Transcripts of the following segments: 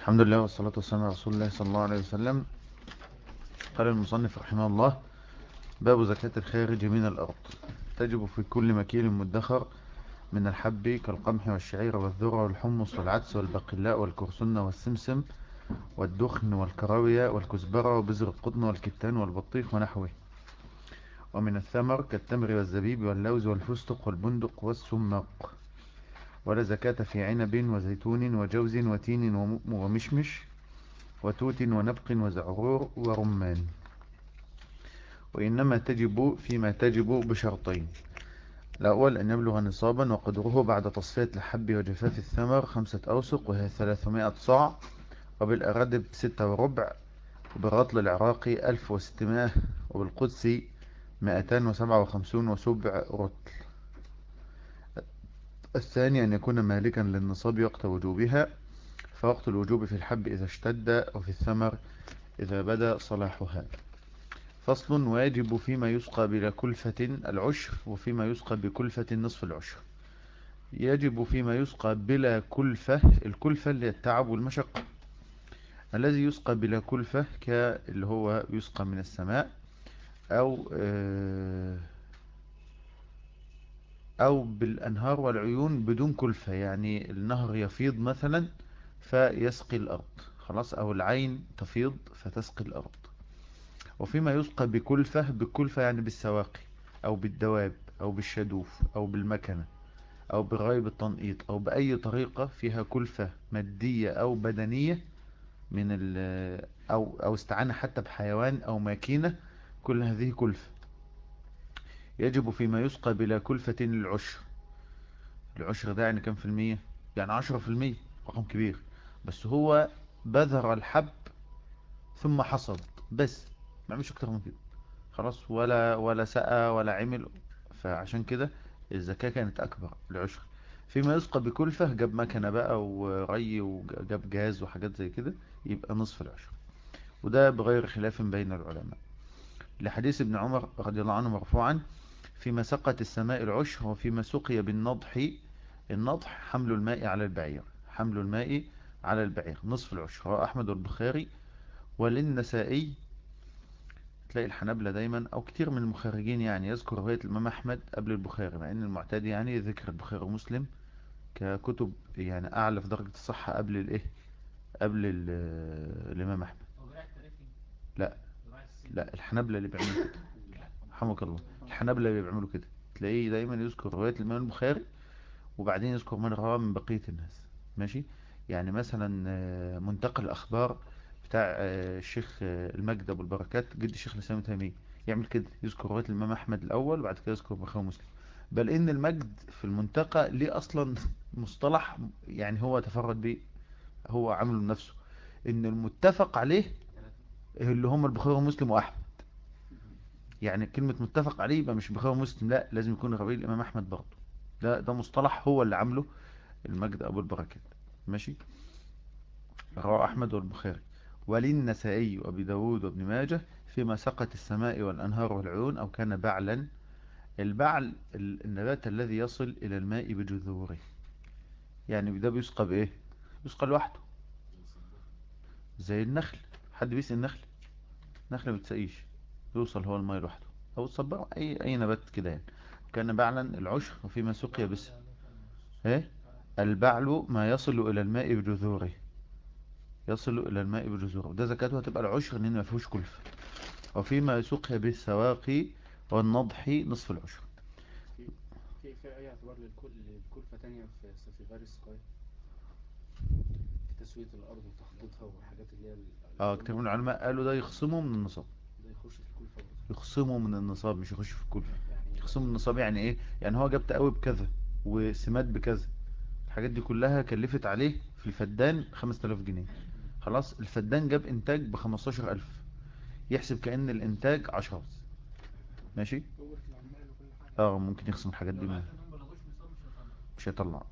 الحمد لله والصلاة والسلام على رسول الله صلى الله عليه وسلم قال المصنف رحمه الله باب زكاة الخارج من الأرض تجب في كل مكيل مدخر من الحب كالقمح والشعير والذرة والحمص والعدس والبقلاء والكرسن والسمسم والدخن والكراوية والكزبرة وبزر القطن والكتان والبطيخ ونحوه ومن الثمر كالتمر والزبيب واللوز والفستق والبندق والسماق ولا زكاة في عنب وزيتون وجوز وتين ومشمش وتوت ونبق وزعرور ورمان وإنما تجب فيما تجب بشرطين الأول أن يبلغ نصابا وقدره بعد تصفية الحب وجفاف الثمر خمسة أوسق وهي ثلاثمائة صاع وبالأردب ستة وربع وبالرطل العراقي ألف وستمائة وبالقدسي مائتان وسبعة وخمسون وسبع رطل الثاني أن يكون مالكا للنصاب وقت وجوبها فوقت الوجوب في الحب إذا اشتد وفي الثمر إذا بدا صلاحها فصل واجب فيما يسقى بلا كلفة العشر وفيما يسقى بكلفة نصف العشر يجب فيما يسقى بلا كلفة الكلفة اللي التعب والمشقة الذي يسقى بلا كلفة كاللي هو يسقى من السماء أو آه أو بالأنهار والعيون بدون كلفة يعني النهر يفيض مثلا فيسقي الأرض خلاص أو العين تفيض فتسقي الأرض وفيما يسقى بكلفة بكلفة يعني بالسواقي أو بالدواب أو بالشدوف أو بالمكنة أو بغيب التنقيط أو بأي طريقة فيها كلفة مادية أو بدنية من أو, أو استعانة حتى بحيوان أو ماكينة كل هذه كلفة يجب فيما يسقى بلا كلفة العشر العشر ده يعني كم في المية يعني عشرة في المية رقم كبير بس هو بذر الحب ثم حصد بس ما عملش اكتر من كده خلاص ولا ولا سقى ولا عمل فعشان كده الزكاة كانت اكبر العشر فيما يسقى بكلفة جاب مكنة بقى وري وجاب جاز وحاجات زي كده يبقى نصف العشر وده بغير خلاف بين العلماء لحديث ابن عمر رضي الله عنه مرفوعا فيما سقت السماء العشر وفيما سقي بالنضح النضح حمل الماء على البعير حمل الماء على البعير نصف العشر هو أحمد والبخاري وللنسائي تلاقي الحنابلة دايما أو كتير من المخرجين يعني يذكر رواية الإمام أحمد قبل البخاري مع أن المعتاد يعني ذكر البخاري ومسلم ككتب يعني أعلى في درجة الصحة قبل الإيه قبل الإمام أحمد لا لا الحنابلة اللي بيعملوا كده رحمك الله الحنابلة اللي بيعملوا كده تلاقيه دايما يذكر رواية الإمام البخاري وبعدين يذكر من رواه من بقية الناس ماشي يعني مثلا منتقى الأخبار بتاع الشيخ المجد أبو البركات جد الشيخ الإسلام تيمية يعمل كده يذكر رواية الإمام أحمد الأول وبعد كده يذكر البخاري ومسلم بل إن المجد في المنتقى ليه أصلا مصطلح يعني هو تفرد به هو عمله لنفسه إن المتفق عليه اللي هم البخاري ومسلم وأحمد يعني كلمة متفق عليه يبقى مش بخاري ومسلم لا لازم يكون رواية الإمام أحمد برضه ده ده مصطلح هو اللي عامله المجد أبو البركات ماشي رواه أحمد والبخاري وللنسائي وأبي داود وابن ماجه فيما سقت السماء والأنهار والعيون أو كان بعلا البعل النبات الذي يصل إلى الماء بجذوره يعني ده بيسقى بإيه بيسقى لوحده زي النخل حد بيسقي النخل نخل ما بتسقيش يوصل هو الماء لوحده أو الصبار أي أي نبات كده يعني كان بعلا العشر وفيما سقي بس ايه البعل ما يصل إلى الماء بجذوره يصل إلى الماء بجذوره وده زكاته هتبقى العشر لأن ما فيهوش كلفة وفيما سقي بالسواقي والنضح نصف العشر في في أي اعتبار للكلفة تانية في في غير السقاية في تسوية الأرض وتخطيطها والحاجات اللي هي اه كتير من العلماء قالوا ده يخصمه من النصاب ده يخش في الكلفة برضه. يخصمه من النصاب مش يخش في الكلفة يخصمه من النصاب يعني ايه يعني هو جاب تقوي بكذا وسماد بكذا الحاجات دي كلها كلفت عليه في الفدان 5000 جنيه خلاص الفدان جاب انتاج ب 15000 يحسب كأن الانتاج 10 ماشي اه ممكن يخصم الحاجات دي منها مش هيطلع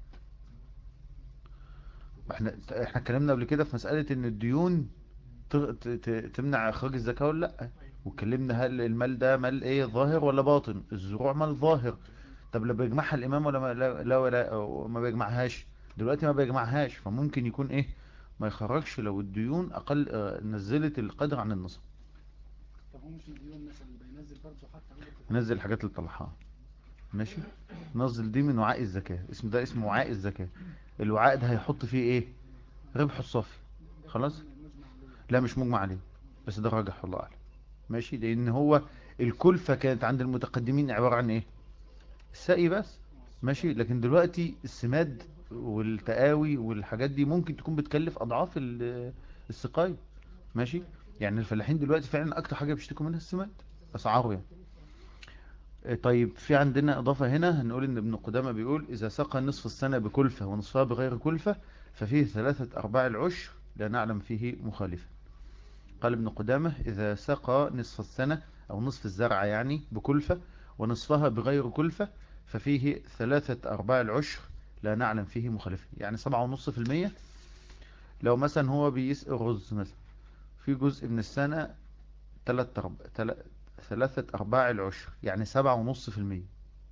احنا احنا اتكلمنا قبل كده في مسألة ان الديون تمنع اخراج الزكاة ولا لا واتكلمنا هل المال ده مال ايه ظاهر ولا باطن الزروع مال ظاهر طب لا بيجمعها الامام ولا ما لا, لا ولا ما بيجمعهاش دلوقتي ما بيجمعهاش فممكن يكون ايه ما يخرجش لو الديون اقل آه، نزلت القدر عن النصب طب هو مش الديون مثلا يبقى ينزل برضه حتى أجرة نزل الحاجات اللي طلعها ماشي نزل دي من وعاء الزكاة اسم ده اسمه وعاء الزكاة الوعاء ده هيحط فيه ايه ربح الصافي خلاص المجمع عليه لا مش مجمع عليه بس ده راجح والله اعلم ماشي لان هو الكلفة كانت عند المتقدمين عبارة عن ايه السقي بس ماشي لكن دلوقتي السماد والتقاوي والحاجات دي ممكن تكون بتكلف اضعاف ال- السقاية ماشي يعني الفلاحين دلوقتي فعلا اكتر حاجة بيشتكوا منها السماد اسعاره يعني آه، طيب في عندنا اضافة هنا هنقول ان ابن قدامة بيقول اذا سقى نصف السنة بكلفة ونصفها بغير كلفة ففيه ثلاثة ارباع العشر لا نعلم فيه مخالفة قال ابن قدامة إذا سقى نصف السنة أو نصف الزرع يعني بكلفة ونصفها بغير كلفة ففيه ثلاثة أرباع العشر لا نعلم فيه مخالفة يعني سبعة ونص في المية لو مثلا هو بيسقي رز مثلا في جزء من السنة تلات أرباع تل... ثلاثة أرباع العشر يعني سبعة ونص في المية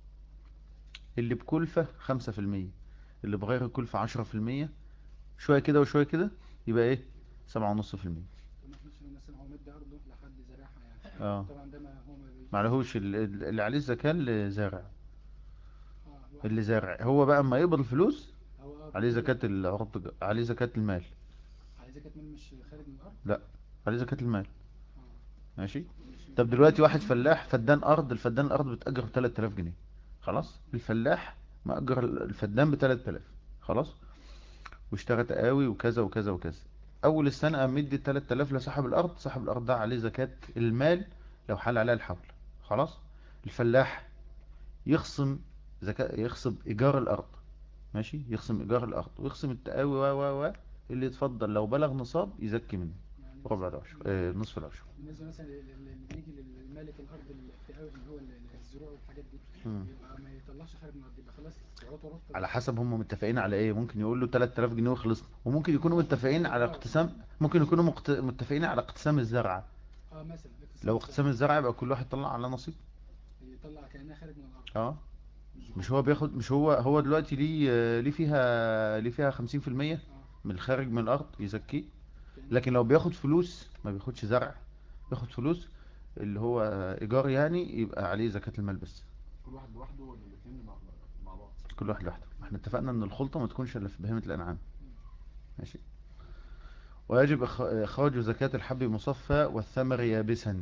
اللي بكلفة خمسة في المية اللي بغير كلفة عشرة في المية شوية كده وشوية كده يبقى ايه سبعة ونص في المية طب ما احنا شايفين مثلا هو مدي أرضه لحد زراعة يعني اه طبعا ده ما هو ما بي... معلهوش ال- ال- اللي عليه الزكاة اللي زارع اه الواحد اللي زارع هو بقى اما يقبض الفلوس هو اه عليه بيقول- زكاة الأرض عليه زكاة المال عليه زكاة مال مش خارج من الأرض لا عليه زكاة المال اه ماشي مش طب دلوقتي واحد فلاح فدان أرض الفدان الأرض بتأجر 3000 جنيه خلاص الفلاح مأجر الفدان ب 3000 خلاص واشترى تقاوي وكذا وكذا وكذا أول السنة قام مدي 3000 لصاحب الأرض صاحب الأرض ده عليه زكاة المال لو حال عليها الحول خلاص الفلاح يخصم زكاة يخصم إيجار الأرض ماشي يخصم إيجار الأرض ويخصم التقاوي و و و اللي يتفضل لو بلغ نصاب يزكي منه يعني ربع العشر آه نصف العشر بالنسبة مثلا لل- لل- اللي بيجي للمالك الأرض التقاوي اللي هو ال- الزروع والحاجات دي مم. يبقى ما يطلعش خارج من الأرض يبقى خلاص سعراته رفض على حسب هم متفقين على ايه ممكن يقول له 3000 جنيه وخلصنا وممكن يكونوا متفقين على اقتسام ممكن يكونوا مقت... متفقين على اقتسام الزرعة اه مثلا لو اقتسام الزرعة يبقى كل واحد طلع على نصيب يطلع كأنها خارج من الأرض اه مش هو بياخد مش هو هو دلوقتي ليه آه، ليه فيها ليه فيها 50% اه من الخارج من الارض يزكيه كأنها- لكن لو بياخد فلوس ما بياخدش زرع بياخد فلوس اللي هو ايجار يعني يبقى عليه زكاة المال بس كل واحد لوحده ولا الاثنين مع مع بعض كل واحد لوحده احنا اتفقنا ان الخلطة ما تكونش الا في بهيمة الانعام ماشي ويجب إخ- اخراج زكاة الحب مصفى والثمر يابسا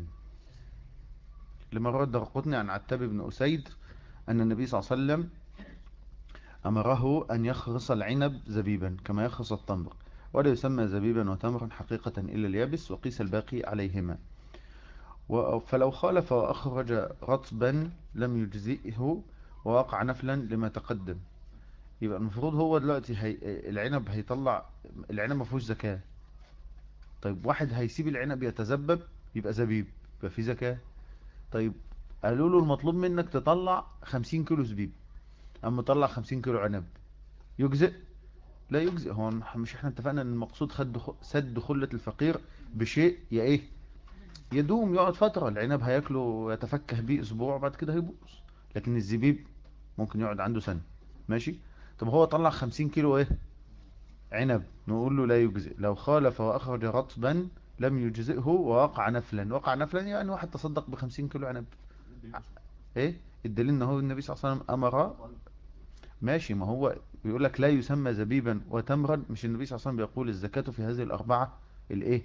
لما روى الدرقطني عن عتاب بن أسيد أن النبي صلى الله عليه وسلم أمره أن يخرص العنب زبيبا كما يخرص التمر ولا يسمى زبيبا وتمرا حقيقة إلا اليابس وقيس الباقي عليهما و- فلو خالف وأخرج رطبا لم يجزئه ووقع نفلا لما تقدم يبقى المفروض هو دلوقتي هي... العنب هيطلع العنب ما فيهوش زكاة طيب واحد هيسيب العنب يتذبب يبقى زبيب يبقى فيه زكاة طيب قالوا له المطلوب منك تطلع 50 كيلو زبيب اما طلع 50 كيلو عنب يجزئ لا يجزئ هو مش احنا اتفقنا ان المقصود خد سد خلة الفقير بشيء يا ايه يدوم يقعد فترة العنب هياكله ويتفكه بيه اسبوع بعد كده هيبوظ لكن الزبيب ممكن يقعد عنده سنة ماشي طب هو طلع 50 كيلو ايه عنب نقول له لا يجزئ لو خالف واخرج رطبا لم يجزئه ووقع نفلا وقع نفلا يعني واحد تصدق ب 50 كيلو عنب ايه الدليل ان هو النبي صلى الله عليه وسلم امر ماشي ما هو بيقول لك لا يسمى زبيبا وتمرا مش النبي صلى الله عليه وسلم بيقول الزكاة في هذه الأربعة الايه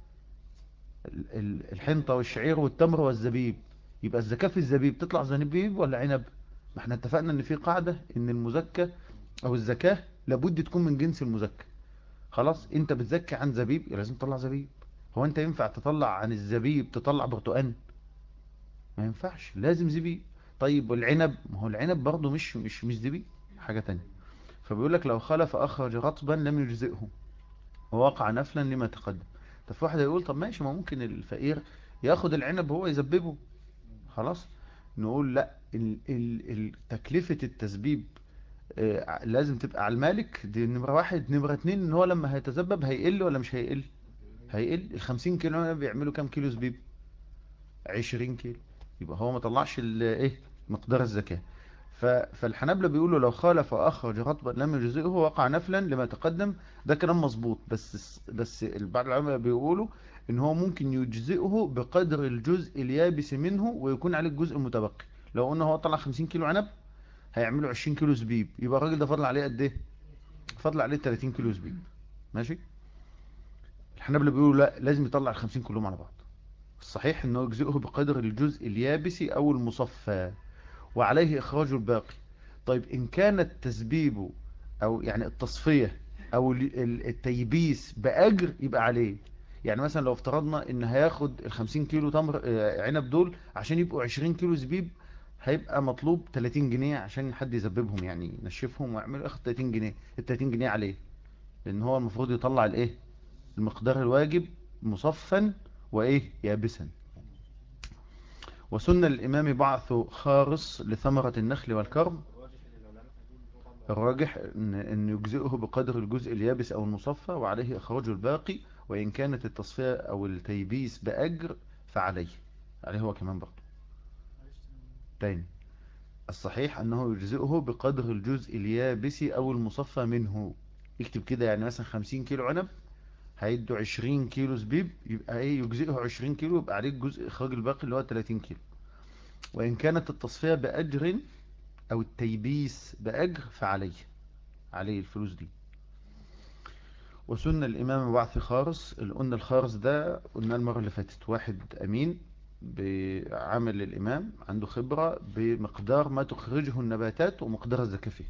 ال- ال- الحنطة والشعير والتمر والزبيب يبقى الزكاة في الزبيب تطلع زبيب ولا عنب ما احنا اتفقنا ان في قاعدة ان المزكى او الزكاة لابد تكون من جنس المزكى خلاص انت بتزكي عن زبيب يبقى لازم تطلع زبيب هو انت ينفع تطلع عن الزبيب تطلع برتقان ما ينفعش لازم زبيب طيب والعنب ما هو العنب برضه مش مش مش زبيب حاجة تانية فبيقول لك لو خلف أخرج رطبا لم يجزئه ووقع نفلا لما تقدم طب في واحد يقول طب ماشي ما ممكن الفقير ياخد العنب هو يزببه خلاص نقول لا ال ال ال تكلفة التزبيب آه، لازم تبقى على المالك دي نمرة واحد نمرة اتنين ان هو لما هيتزبب هيقل ولا مش هيقل هيقل الخمسين كيلو هنا بيعملوا كام كيلو زبيب عشرين كيلو يبقى هو ما طلعش ال- ايه مقدار الزكاة ف- فالحنابلة بيقولوا لو خالف وأخرج رطبا لم يجزئه وقع نفلا لما تقدم ده كلام مظبوط بس بس بعض العلماء بيقولوا ان هو ممكن يجزئه بقدر الجزء اليابس منه ويكون عليه الجزء المتبقي لو قلنا هو طلع 50 كيلو عنب هيعملوا 20 كيلو زبيب يبقى الراجل ده فضل عليه قد ايه فضل عليه 30 كيلو زبيب ماشي الحنابلة بيقولوا لا لازم يطلع ال 50 كلهم على بعض الصحيح انه يجزئه بقدر الجزء اليابس او المصفى وعليه إخراج الباقي طيب إن كان التسبيب أو يعني التصفية أو ال- ال- التيبيس بأجر يبقى عليه يعني مثلا لو افترضنا إن هياخد ال 50 كيلو تمر آه، عنب دول عشان يبقوا 20 كيلو زبيب هيبقى مطلوب 30 جنيه عشان حد يزببهم يعني ينشفهم ويعمل ياخد 30 جنيه ال 30 جنيه عليه لأن هو المفروض يطلع الإيه المقدار الواجب مصفا وإيه يابسا وسن الإمام بعث خارص لثمرة النخل والكرم الراجح إن, إن يجزئه بقدر الجزء اليابس أو المصفى وعليه إخراج الباقي وإن كانت التصفية أو التيبيس بأجر فعليه عليه هو كمان برضه تاني الصحيح أنه يجزئه بقدر الجزء اليابس أو المصفى منه يكتب كده يعني مثلا 50 كيلو عنب هيدوا 20 كيلو زبيب يبقى ايه يجزئه 20 كيلو يبقى عليه الجزء اخراج الباقي اللي هو 30 كيلو وان كانت التصفية باجر او التيبيس باجر فعليه عليه الفلوس دي وسن الامام بعث خارص اللي قلنا الخارص ده قلنا المرة اللي فاتت واحد امين بعمل الامام عنده خبرة بمقدار ما تخرجه النباتات ومقدار الزكاة فيه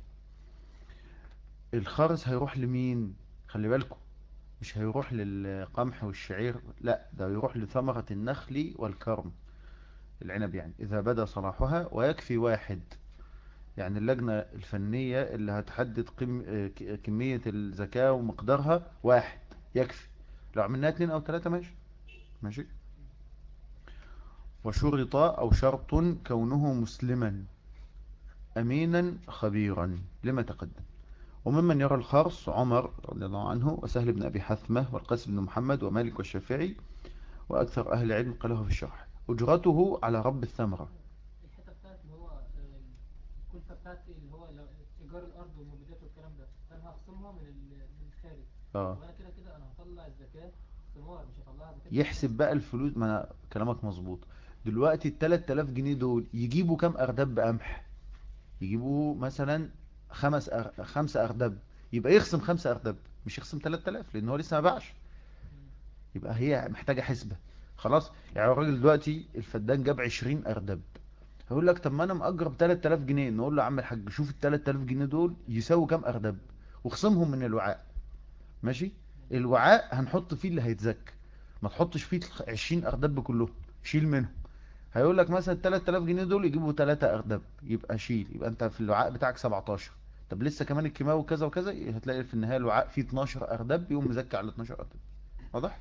الخارص هيروح لمين خلي بالكم مش هيروح للقمح والشعير لا ده يروح لثمرة النخل والكرم العنب يعني إذا بدا صلاحها ويكفي واحد يعني اللجنة الفنية اللي هتحدد قم... آه، ك- كمية الزكاة ومقدارها واحد يكفي لو عملناها اتنين أو تلاتة ماشي ماشي وشرط أو شرط كونه مسلما أمينا خبيرا لما تقدم وممن يرى الخرص عمر رضي الله عنه وسهل بن أبي حثمة والقاسم بن محمد ومالك والشافعي وأكثر أهل العلم قاله في الشرح أجرته على رب الثمرة الحته بتاعت اللي هو آه، الكلفه بتاعت اللي هو لو- ايجار الارض والمبيدات والكلام ده انا هخصمها من ال- من الخارج آه. وانا كده كده انا هطلع الزكاه ثمار مش هطلعها زكاه يحسب بقى الفلوس ما أنا كلامك مظبوط دلوقتي ال 3000 جنيه دول يجيبوا كام أردب بقمح يجيبوا مثلا خمس أر... خمسة أردب يبقى يخصم خمسة أردب مش يخصم 3000 لأن هو لسه ما باعش يبقى هي محتاجة حسبة خلاص يعني الراجل دلوقتي الفدان جاب 20 أردب هيقول لك طب ما انا مأجر ب 3000 جنيه نقول له يا عم الحاج شوف ال 3000 جنيه دول يساووا كام أردب واخصمهم من الوعاء ماشي الوعاء هنحط فيه اللي هيتزكى ما تحطش فيه ال 20 أردب كلهم شيل منهم هيقول لك مثلا 3000 جنيه دول يجيبوا 3 أردب يبقى شيل يبقى انت في الوعاء بتاعك 17 طب لسه كمان الكيماوي وكذا وكذا هتلاقي في النهاية الوعاء فيه 12 أردب يقوم مزكى على 12 أردب واضح؟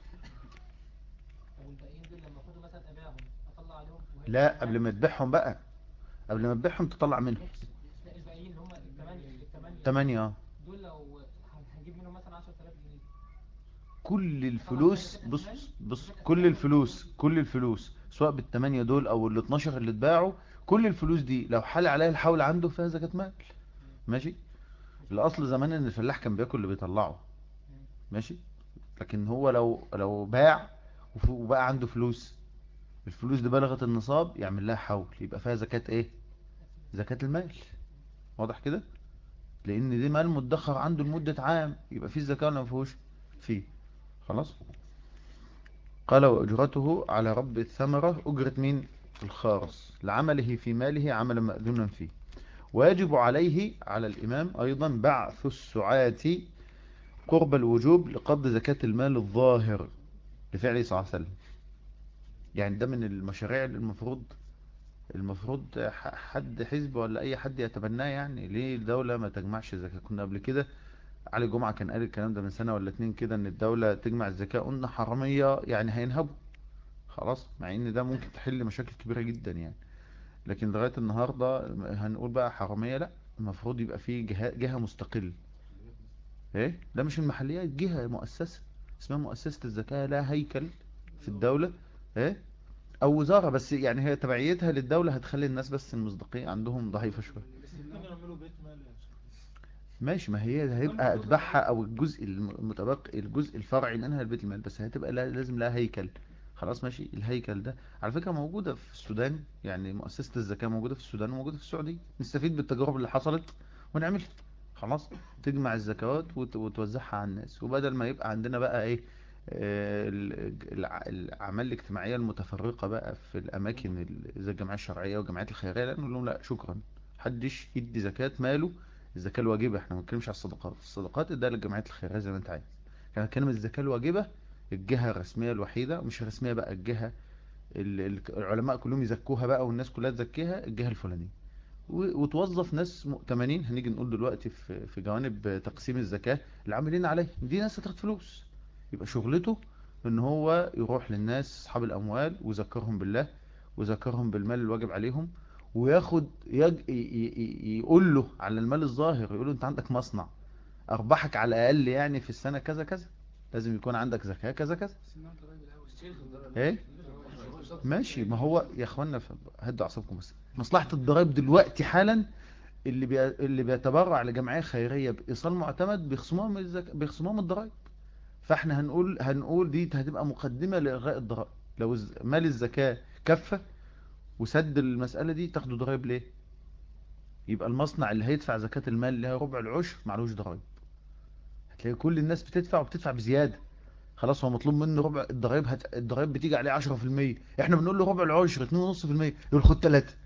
طب والباقيين دول لما اخدهم مثلا ابيعهم اطلع عليهم وهي- لا قبل ما تبيعهم بقى قبل ما تبيعهم تطلع منهم لا الباقيين اللي هم الثمانيه الثمانيه 8 اه دول لو ه- هجيب منهم مثلا 10000 جنيه كل الفلوس بص بص كل الفلوس كل الفلوس سواء بالثمانية دول او ال 12 اللي اتباعوا كل الفلوس دي لو حال عليها الحول عنده فيها زكاة مال ماشي الاصل زمان ان الفلاح كان بياكل اللي بيطلعه ماشي لكن هو لو لو باع وف- وبقى عنده فلوس الفلوس دي بلغت النصاب يعمل لها حول يبقى فيها زكاة ايه زكاة المال واضح كده لان دي مال مدخر عنده لمدة عام يبقى فيه الزكاة ولا ما فيهوش فيه خلاص قال وأجرته على رب الثمرة أجرة مين الخارص لعمله في ماله عملا مأذونا فيه ويجب عليه على الإمام أيضا بعث السعاة قرب الوجوب لقبض زكاة المال الظاهر لفعله صلى الله عليه وسلم يعني ده من المشاريع اللي المفروض المفروض ح- حد حزب ولا أي حد يتبناه يعني ليه الدولة ما تجمعش زكاة كنا قبل كده علي جمعة كان قال الكلام ده من سنة ولا اتنين كده ان الدولة تجمع الزكاة قلنا حرامية يعني هينهبوا خلاص مع ان ده ممكن تحل مشاكل كبيرة جدا يعني لكن لغاية النهاردة هنقول بقى حرامية لا المفروض يبقى فيه جهة, جهة مستقل ايه لا مش المحليات جهة مؤسسة اسمها مؤسسة الزكاة لا هيكل في الدولة ايه او وزارة بس يعني هي تبعيتها للدولة هتخلي الناس بس المصداقية عندهم ضعيفة شوية ممكن يعملوا بيت مال يا شيخ ماشي ما هي هيبقى اتباعها او الجزء الم- المتبقي الجزء الفرعي منها البيت المال بس هتبقى لا- لازم لها هيكل خلاص ماشي الهيكل ده على فكرة موجودة في السودان يعني مؤسسة الزكاة موجودة في السودان وموجودة في السعودية نستفيد بالتجارب اللي حصلت ونعملها خلاص تجمع الزكوات وت- وتوزعها على الناس وبدل ما يبقى عندنا بقى ايه آه، ال- الع- الاعمال الاجتماعية المتفرقة بقى في الاماكن ال- زي الجمعية الشرعية والجمعيات الخيرية لا نقول لهم لا شكرا محدش يدي زكاة ماله الزكاة الواجبة احنا ما بنتكلمش على الصدقات الصدقات ده للجمعيات الخيرية زي ما انت عايز احنا بنتكلم الزكاة الواجبة الجهة الرسمية الوحيدة مش رسمية بقى الجهة ال- ال- العلماء كلهم يزكوها بقى والناس كلها تزكيها الجهة الفلانية و- وتوظف ناس مؤتمنين هنيجي نقول دلوقتي في في جوانب تقسيم الزكاة العاملين عليه دي ناس هتاخد فلوس يبقى شغلته ان هو يروح للناس اصحاب الاموال ويذكرهم بالله ويذكرهم بالمال الواجب عليهم وياخد يج... ي... ي... ي- يقول له على المال الظاهر يقول له انت عندك مصنع ارباحك على الاقل يعني في السنة كذا كذا لازم يكون عندك زكاة كذا كذا ايه ماشي ما هو يا اخوانا ف- هدوا اعصابكم بس مصلحة الضرائب دلوقتي حالا اللي بي... اللي بيتبرع لجمعية خيرية بإيصال معتمد بيخصموها من الزك... بيخصموها من الضرائب فاحنا هنقول هنقول دي هتبقى مقدمة لإلغاء الضرائب لو الز- مال الزكاة كفة وسد المسألة دي تاخدوا ضرائب ليه يبقى المصنع اللي هيدفع زكاة المال اللي هي ربع العشر معلوش ضرائب هتلاقي كل الناس بتدفع وبتدفع بزيادة خلاص هو مطلوب منه ربع الضرائب هت... الضرائب بتيجي عليه 10% احنا بنقول له ربع العشر 2.5% يقول خد 3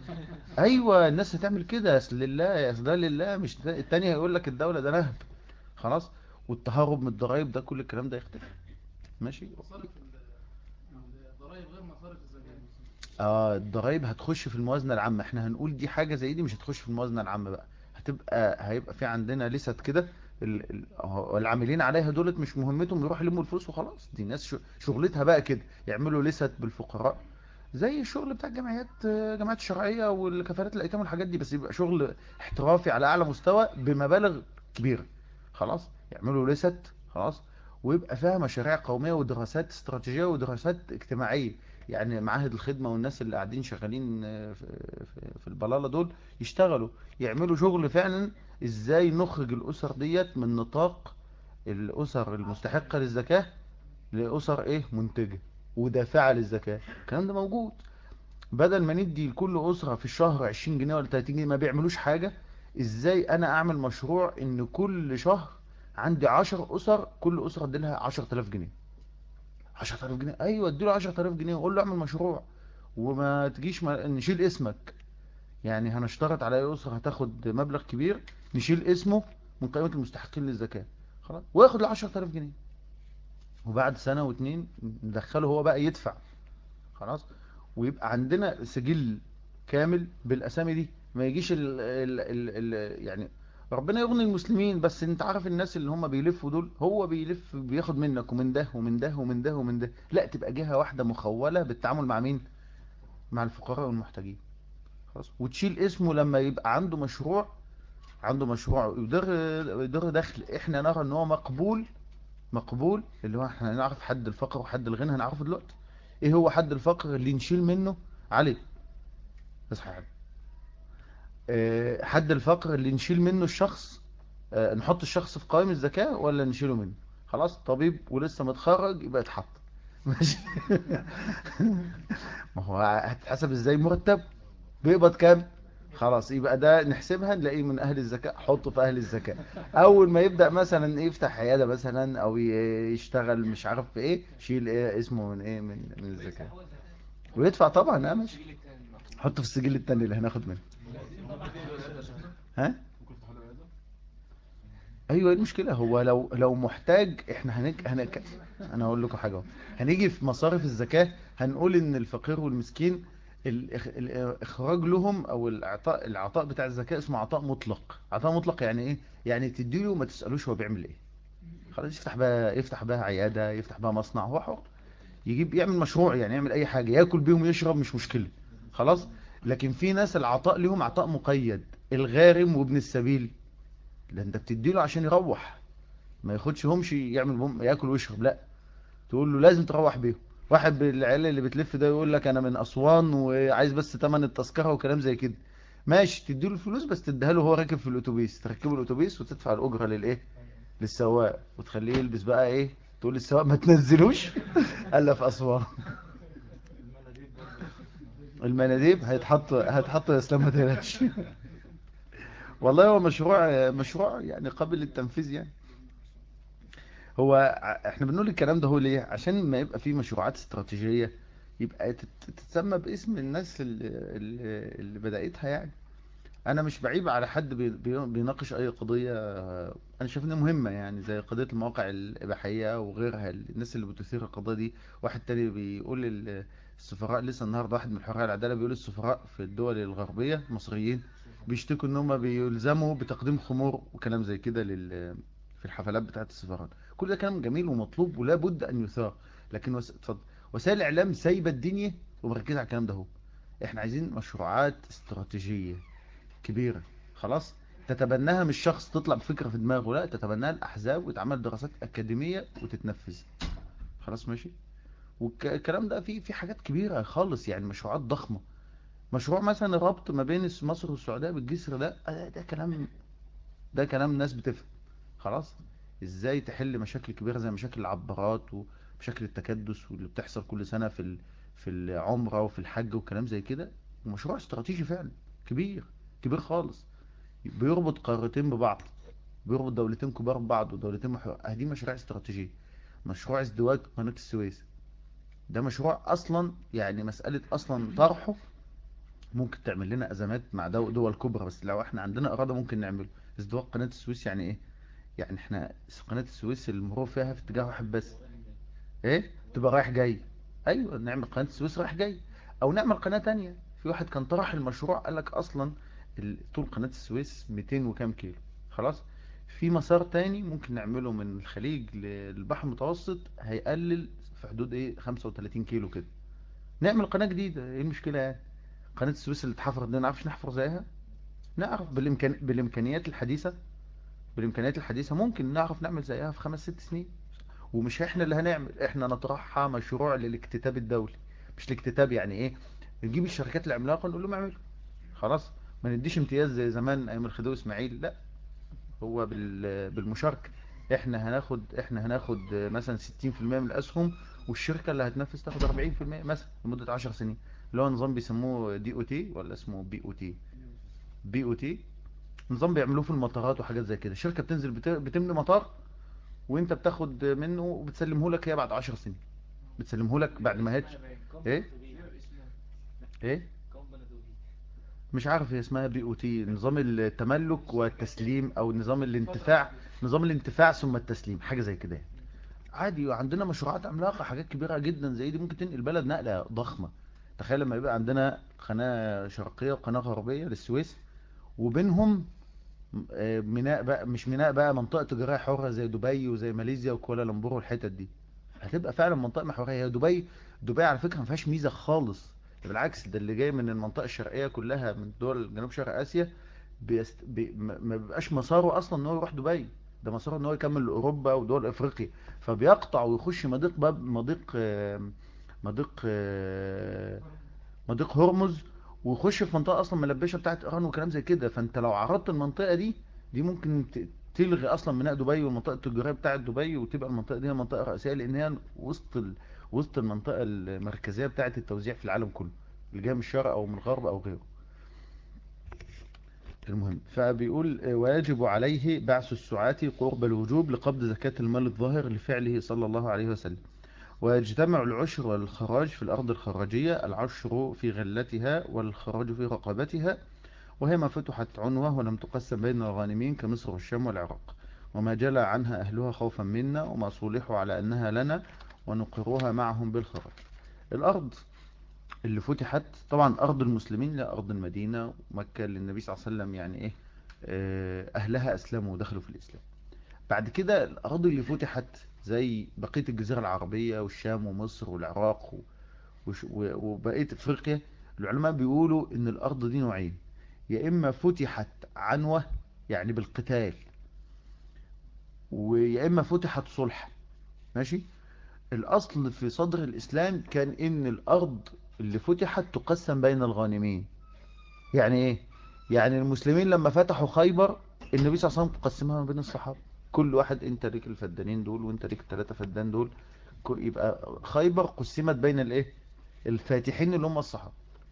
ايوه الناس هتعمل كده اصل لله اصل ده لله مش ده- التاني هيقول لك الدولة ده نهب خلاص والتهرب من الضرائب ده كل الكلام ده يختفي ماشي مصارف الضرائب غير مصارف الزكاة اه الضرايب هتخش في الموازنة العامة احنا هنقول دي حاجة زي دي مش هتخش في الموازنة العامة بقى هتبقى هيبقى في عندنا لست كده ال- ال- أهو العاملين عليها دولت مش مهمتهم يروحوا يلموا الفلوس وخلاص دي ناس ش- شغلتها بقى كده يعملوا لست بالفقراء زي الشغل بتاع الجمعيات آه، جمعيات الشرعية والكفالات الأيتام والحاجات دي بس يبقى شغل احترافي على أعلى مستوى بمبالغ كبيرة خلاص يعملوا لست خلاص ويبقى فيها مشاريع قومية ودراسات استراتيجية ودراسات اجتماعية يعني معاهد الخدمة والناس اللي قاعدين شغالين آه، في, في, في البلالة دول يشتغلوا يعملوا شغل فعلا ازاي نخرج الأسر ديت من نطاق الأسر المستحقة للزكاة لأسر ايه منتجة ودافعة للزكاة الكلام ده موجود بدل ما ندي لكل أسرة في الشهر 20 جنيه ولا 30 جنيه ما بيعملوش حاجة ازاي انا اعمل مشروع ان كل شهر عندي 10 أسر كل أسرة اديلها 10000 جنيه 10000 جنيه ايوه اديله 10000 جنيه وقول له اعمل مشروع وما تجيش ما... نشيل اسمك يعني هنشترط على اي اسره هتاخد مبلغ كبير نشيل اسمه من قائمه المستحقين للزكاه خلاص وياخد ال 10000 جنيه وبعد سنه واتنين ندخله هو بقى يدفع خلاص ويبقى عندنا سجل كامل بالاسامي دي ما يجيش ال ال ال ال يعني ربنا يغني المسلمين بس انت عارف الناس اللي هم بيلفوا دول هو بيلف بياخد منك ومن ده ومن ده ومن ده ومن ده لا تبقى جهة واحدة مخولة بالتعامل مع مين مع الفقراء والمحتاجين خلاص وتشيل اسمه لما يبقى عنده مشروع عنده مشروع يدر يدر دخل احنا نرى ان هو مقبول مقبول اللي هو احنا نعرف حد الفقر وحد الغنى هنعرفه دلوقتي ايه هو حد الفقر اللي نشيل منه علي اصحى يا حبيبي. اه، حد الفقر اللي نشيل منه الشخص اه، نحط الشخص في قائمة الزكاة ولا نشيله منه خلاص طبيب ولسه متخرج يبقى يتحط ماشي ما هو هتحسب ازاي مرتب بيقبض كام خلاص يبقى ده نحسبها نلاقيه من اهل الزكاة حطه في اهل الزكاة اول ما يبدأ مثلا يفتح عيادة مثلا او ي- يشتغل مش عارف في ايه شيل ايه اسمه من ايه من من الزكاة ويدفع طبعا اه ماشي حطه في السجل التاني اللي هناخد منه ها ممكن تفتح له عياده ايوه ايه المشكله هو لو لو محتاج احنا هنك هنك انا هقول لكم حاجه اهو. هنيجي في مصارف الزكاه هنقول ان الفقير والمسكين الإخ- الاخراج لهم او الاعطاء العطاء بتاع الزكاه اسمه عطاء مطلق عطاء مطلق يعني ايه يعني تديله وما تسالوش هو بيعمل ايه خلاص يفتح بقى يفتح بقى عياده يفتح بقى مصنع هو حر يجيب يعمل مشروع يعني يعمل اي حاجه ياكل بيهم يشرب مش مشكله خلاص لكن في ناس العطاء لهم عطاء مقيد الغارم وابن السبيل ده انت بتديله عشان يروح ما ياخدش همش يعمل بهم ياكل ويشرب لا تقول له لازم تروح بيهم واحد بالعيال اللي بتلف ده يقول لك انا من اسوان وعايز بس تمن التذكره وكلام زي كده ماشي تديله الفلوس بس تديها له هو راكب في الاتوبيس تركبه الاتوبيس وتدفع الاجره للايه للسواق وتخليه يلبس بقى ايه تقول للسواق ما تنزلوش الا في اسوان المناديب هيتحط هيتحط يا اسلام ما تقلقش والله هو مشروع مشروع يعني قابل للتنفيذ يعني هو ع- احنا بنقول الكلام ده هو ليه عشان ما يبقى فيه مشروعات استراتيجية يبقى تت- تتسمى باسم الناس اللي, اللي اللي بدأتها يعني انا مش بعيب على حد بي- بي- بيناقش اي قضية انا شايف انها مهمة يعني زي قضية المواقع الاباحية وغيرها الناس اللي بتثير القضية دي واحد تاني بيقول ال- السفراء لسه النهارده واحد من الحرية والعدالة بيقول السفراء في الدول الغربية المصريين بيشتكوا ان هم بيلزموا بتقديم خمور وكلام زي كده لل في الحفلات بتاعت السفارات كل ده كلام جميل ومطلوب ولا بد ان يثار لكن وس... اتفضل وسائل الاعلام سايبه الدنيا ومركزه على الكلام ده هو احنا عايزين مشروعات استراتيجيه كبيره خلاص تتبناها مش شخص تطلع بفكره في دماغه لا تتبناها الاحزاب وتعمل دراسات اكاديميه وتتنفذ خلاص ماشي والكلام ده فيه في حاجات كبيره خالص يعني مشروعات ضخمه مشروع مثلا الربط ما بين مصر والسعوديه بالجسر ده ده, ده كلام ده كلام ناس بتفهم خلاص ازاي تحل مشاكل كبيرة زي مشاكل العبارات ومشاكل التكدس واللي بتحصل كل سنة في ال- في العمرة وفي الحج وكلام زي كده ومشروع استراتيجي فعلا كبير كبير خالص بيربط قارتين ببعض بيربط دولتين كبار ببعض ودولتين محور دي مشاريع استراتيجية مشروع ازدواج قناة السويس ده مشروع اصلا يعني مسألة اصلا طرحه ممكن تعمل لنا ازمات مع دو- دول كبرى بس لو احنا عندنا اراده ممكن نعمله ازدواج قناة السويس يعني ايه يعني احنا قناة السويس المرور فيها في اتجاه واحد بس ايه تبقى رايح جاي ايوه نعمل قناة السويس رايح جاي او نعمل قناة تانية في واحد كان طرح المشروع قال لك اصلا ال- طول قناة السويس 200 وكام كيلو خلاص في مسار تاني ممكن نعمله من الخليج للبحر المتوسط هيقلل في حدود ايه 35 كيلو كده نعمل قناة جديدة ايه المشكلة يعني قناة السويس اللي اتحفرت دي ما نعرفش نحفر زيها نعرف بالإمكان... بالإمكانيات الحديثة بالإمكانيات الحديثة ممكن نعرف نعمل زيها في خمس ست سنين ومش احنا اللي هنعمل احنا نطرحها مشروع للاكتتاب الدولي مش الاكتتاب يعني ايه نجيب الشركات العملاقة نقول لهم اعملوا خلاص ما نديش امتياز زي زمان ايام الخديوي اسماعيل لا هو بال... بالمشاركة احنا هناخد احنا هناخد مثلا 60% من الاسهم والشركة اللي هتنفذ تاخد 40% مثلا لمدة 10 سنين اللي هو نظام بيسموه دي او تي ولا اسمه بي او تي بي او تي نظام بيعملوه في المطارات وحاجات زي كده شركة بتنزل بت... بتملي مطار وانت بتاخد منه وبتسلمه لك هي بعد 10 سنين بتسلمه لك بعد ما هيتش ايه ايه مش عارف هي اسمها بي او تي نظام التملك والتسليم او نظام الانتفاع نظام الانتفاع ثم التسليم حاجة زي كده عادي وعندنا مشروعات عملاقة حاجات كبيرة جدا زي دي ممكن تنقل بلد نقلة ضخمة تخيل لما يبقى عندنا قناة شرقية وقناة غربية للسويس وبينهم آه، ميناء بقى مش ميناء بقى منطقة تجارية حرة زي دبي وزي ماليزيا وكوالالمبور والحتت دي هتبقى فعلا منطقة محورية هي دبي دبي على فكرة ما فيهاش ميزة خالص ده بالعكس ده اللي جاي من المنطقة الشرقية كلها من دول جنوب شرق آسيا بيست... بي... ما ما بيبقاش مساره اصلا ان هو يروح دبي ده مساره ان هو يكمل لاوروبا ودول افريقيا فبيقطع ويخش مضيق باب مضيق آه، مضيق آه، مضيق هرمز ويخش في منطقة اصلا ملبشة بتاعت ايران وكلام زي كده فانت لو عرضت المنطقة دي دي ممكن ت- تلغي اصلا ميناء دبي والمنطقة التجارية بتاعت دبي وتبقى المنطقة دي هي منطقة رئيسية لان هي وسط ال... وسط المنطقة المركزية بتاعت التوزيع في العالم كله اللي جاي من الشرق او من الغرب او غيره المهم فبيقول آه، ويجب عليه بعث السعاة قرب الوجوب لقبض زكاة المال الظاهر لفعله صلى الله عليه وسلم ويجتمع العشر والخراج في الأرض الخراجية العشر في غلتها والخراج في رقبتها وهي ما فتحت عنوة ولم تقسم بين الغانمين كمصر والشام والعراق وما جلى عنها أهلها خوفا منا وما صلحوا على أنها لنا ونقرها معهم بالخراج الأرض اللي فتحت طبعا أرض المسلمين لا أرض المدينة ومكة اللي النبي صلى الله عليه وسلم يعني إيه آه، أهلها أسلموا ودخلوا في الإسلام بعد كده الأراضي اللي فتحت زي بقية الجزيرة العربية والشام ومصر والعراق و- وش- و- وبقية أفريقيا العلماء بيقولوا إن الأرض دي نوعين يا إما فتحت عنوة يعني بالقتال ويا إما فتحت صلح ماشي الأصل في صدر الإسلام كان إن الأرض اللي فتحت تقسم بين الغانمين يعني إيه يعني المسلمين لما فتحوا خيبر النبي صلى الله عليه وسلم قسمها ما بين الصحابة كل واحد انت ليك الفدانين دول وانت ليك الثلاثة فدان دول ك- يبقى خيبر قسمت بين الايه الفاتحين اللي هم الصحابة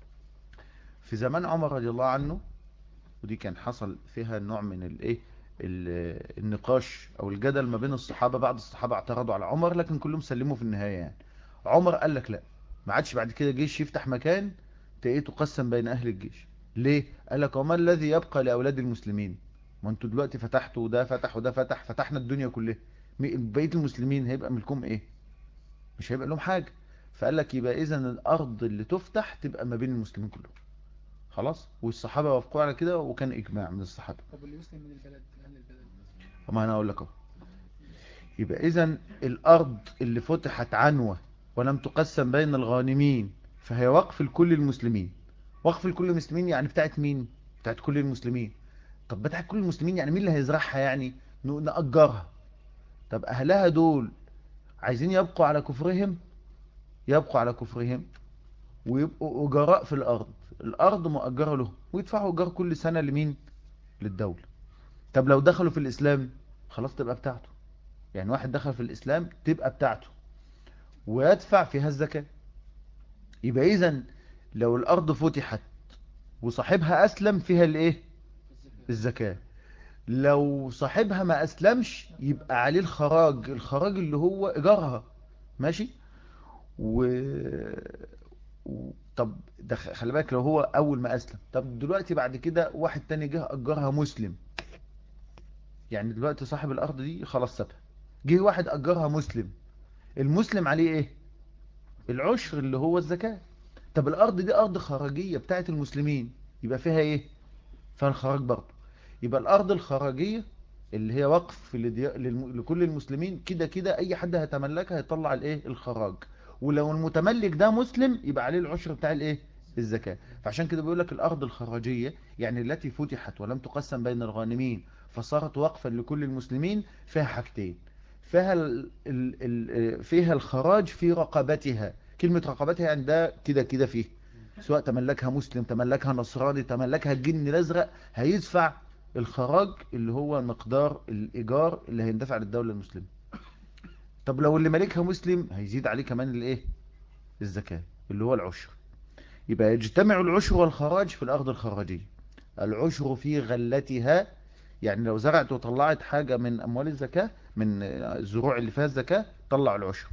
في زمان عمر رضي الله عنه ودي كان حصل فيها نوع من الايه ال- النقاش او الجدل ما بين الصحابة بعض الصحابة اعترضوا على عمر لكن كلهم سلموا في النهاية يعني عمر قال لك لا ما عادش بعد كده جيش يفتح مكان تلاقيه تقسم بين اهل الجيش ليه قال لك وما الذي يبقى لاولاد المسلمين ما انتوا دلوقتي فتحتوا وده فتح وده فتح فتحنا الدنيا كلها مي- بقيه المسلمين هيبقى ملكهم ايه مش هيبقى لهم حاجه فقال لك يبقى اذا الارض اللي تفتح تبقى ما بين المسلمين كلهم خلاص والصحابه وافقوا على كده وكان اجماع من الصحابه طب اللي يسلم من البلد اهل البلد وما انا اقول لك اهو يبقى اذا الارض اللي فتحت عنوة ولم تقسم بين الغانمين فهي وقف لكل المسلمين وقف لكل المسلمين يعني بتاعت مين بتاعت كل المسلمين طب بتاعت كل المسلمين يعني مين اللي هيزرعها يعني ن- نأجرها طب اهلها دول عايزين يبقوا على كفرهم يبقوا على كفرهم ويبقوا اجراء في الارض الارض مؤجرة لهم ويدفعوا ايجار كل سنة لمين للدولة طب لو دخلوا في الاسلام خلاص تبقى بتاعته يعني واحد دخل في الإسلام تبقى بتاعته ويدفع فيها الزكاة يبقى إذن لو الأرض فتحت وصاحبها أسلم فيها الإيه الزكاة لو صاحبها ما أسلمش يبقى عليه الخراج الخراج اللي هو إيجارها ماشي و... و... طب ده خ- خلي بالك لو هو أول ما أسلم طب دلوقتي بعد كده واحد تاني جه أجرها مسلم يعني دلوقتي صاحب الأرض دي خلاص سابها جه واحد أجرها مسلم المسلم عليه إيه العشر اللي هو الزكاة طب الأرض دي أرض خراجية بتاعت المسلمين يبقى فيها إيه فيها الخراج برضه يبقى الأرض الخراجية اللي هي وقف لدي... للم... لكل المسلمين كده كده أي حد هيتملكها هيطلع الإيه الخراج ولو المتملك ده مسلم يبقى عليه العشر بتاع الإيه الزكاة فعشان كده بيقول لك الأرض الخراجية يعني التي فتحت ولم تقسم بين الغانمين فصارت وقفا لكل المسلمين فيها حاجتين فيها ال... ال... ال... فيها الخراج في رقبتها كلمة رقبتها يعني ده كده كده فيه سواء تملكها مسلم تملكها نصراني تملكها الجن الازرق هيدفع الخراج اللي هو مقدار الايجار اللي هيندفع للدولة المسلمة طب لو اللي مالكها مسلم هيزيد عليه كمان الايه الزكاة اللي هو العشر يبقى يجتمع العشر والخراج في الارض الخراجية العشر في غلتها يعني لو زرعت وطلعت حاجة من اموال الزكاة من الزروع اللي فيها الزكاة طلع العشر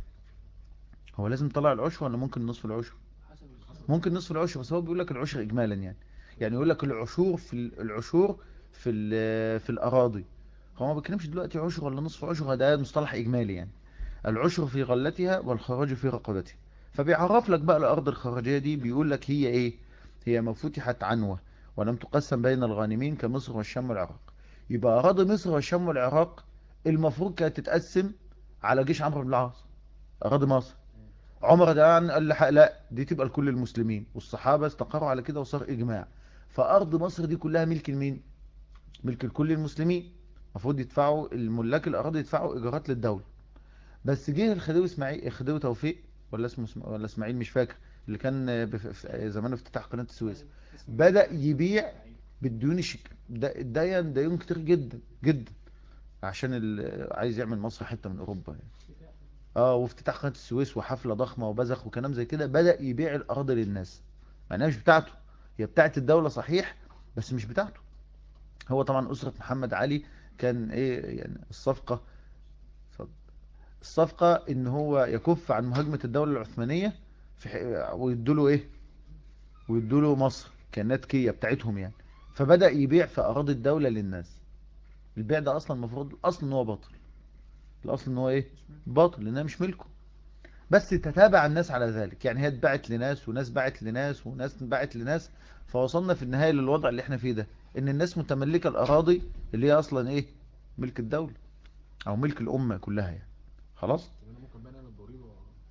هو لازم تطلع العشر ولا ممكن نصف العشر حسب ممكن نصف العشر بس هو بيقول لك العشر اجمالا يعني يعني يقول لك العشور في ال- العشور في ال- في الاراضي هو ما بيتكلمش دلوقتي عشر ولا نصف عشر ده مصطلح اجمالي يعني العشر في غلتها والخراج في رقبتها فبيعرف لك بقى الارض الخراجيه دي بيقول لك هي ايه هي ما فتحت عنوه ولم تقسم بين الغانمين كمصر والشام والعراق يبقى اراضي مصر والشام والعراق المفروض كانت تتقسم على جيش عمرو بن العاص اراضي مصر عمر ده قال لحق لا دي تبقى لكل المسلمين والصحابة استقروا على كده وصار إجماع فأرض مصر دي كلها ملك لمين ملك لكل المسلمين المفروض يدفعوا الملاك الأراضي يدفعوا إيجارات للدولة بس جه الخديوي إسماعيل الخديوي توفيق ولا اسمه اسم- ولا إسماعيل مش فاكر اللي كان بف- في زمان افتتاح قناة السويس بدأ يبيع بالديون الشك... ده الدين ديون كتير جدا جدا عشان ال... عايز يعمل مصر حتة من أوروبا يعني. اه وافتتاح قناة السويس وحفلة ضخمة وبزخ وكلام زي كده بدأ يبيع الأراضي للناس مع انها مش بتاعته هي بتاعت الدولة صحيح بس مش بتاعته هو طبعا أسرة محمد علي كان ايه يعني الصفقة اتفضل. الصفقة ان هو يكف عن مهاجمة الدولة العثمانية في ح- ويدوله ايه ويدوله مصر كانت كية بتاعتهم يعني فبدأ يبيع في أراضي الدولة للناس البيع ده أصلا المفروض الأصل ان هو باطل الأصل ان هو ايه باطل لانها مش ملكه بس تتابع الناس على ذلك يعني هي اتباعت لناس وناس باعت لناس وناس باعت لناس فوصلنا في النهاية للوضع اللي احنا فيه ده ان الناس متملكة الاراضي اللي هي اصلا ايه ملك الدولة او ملك الامة كلها يعني خلاص طب انا ممكن بقى نعمل ضريبه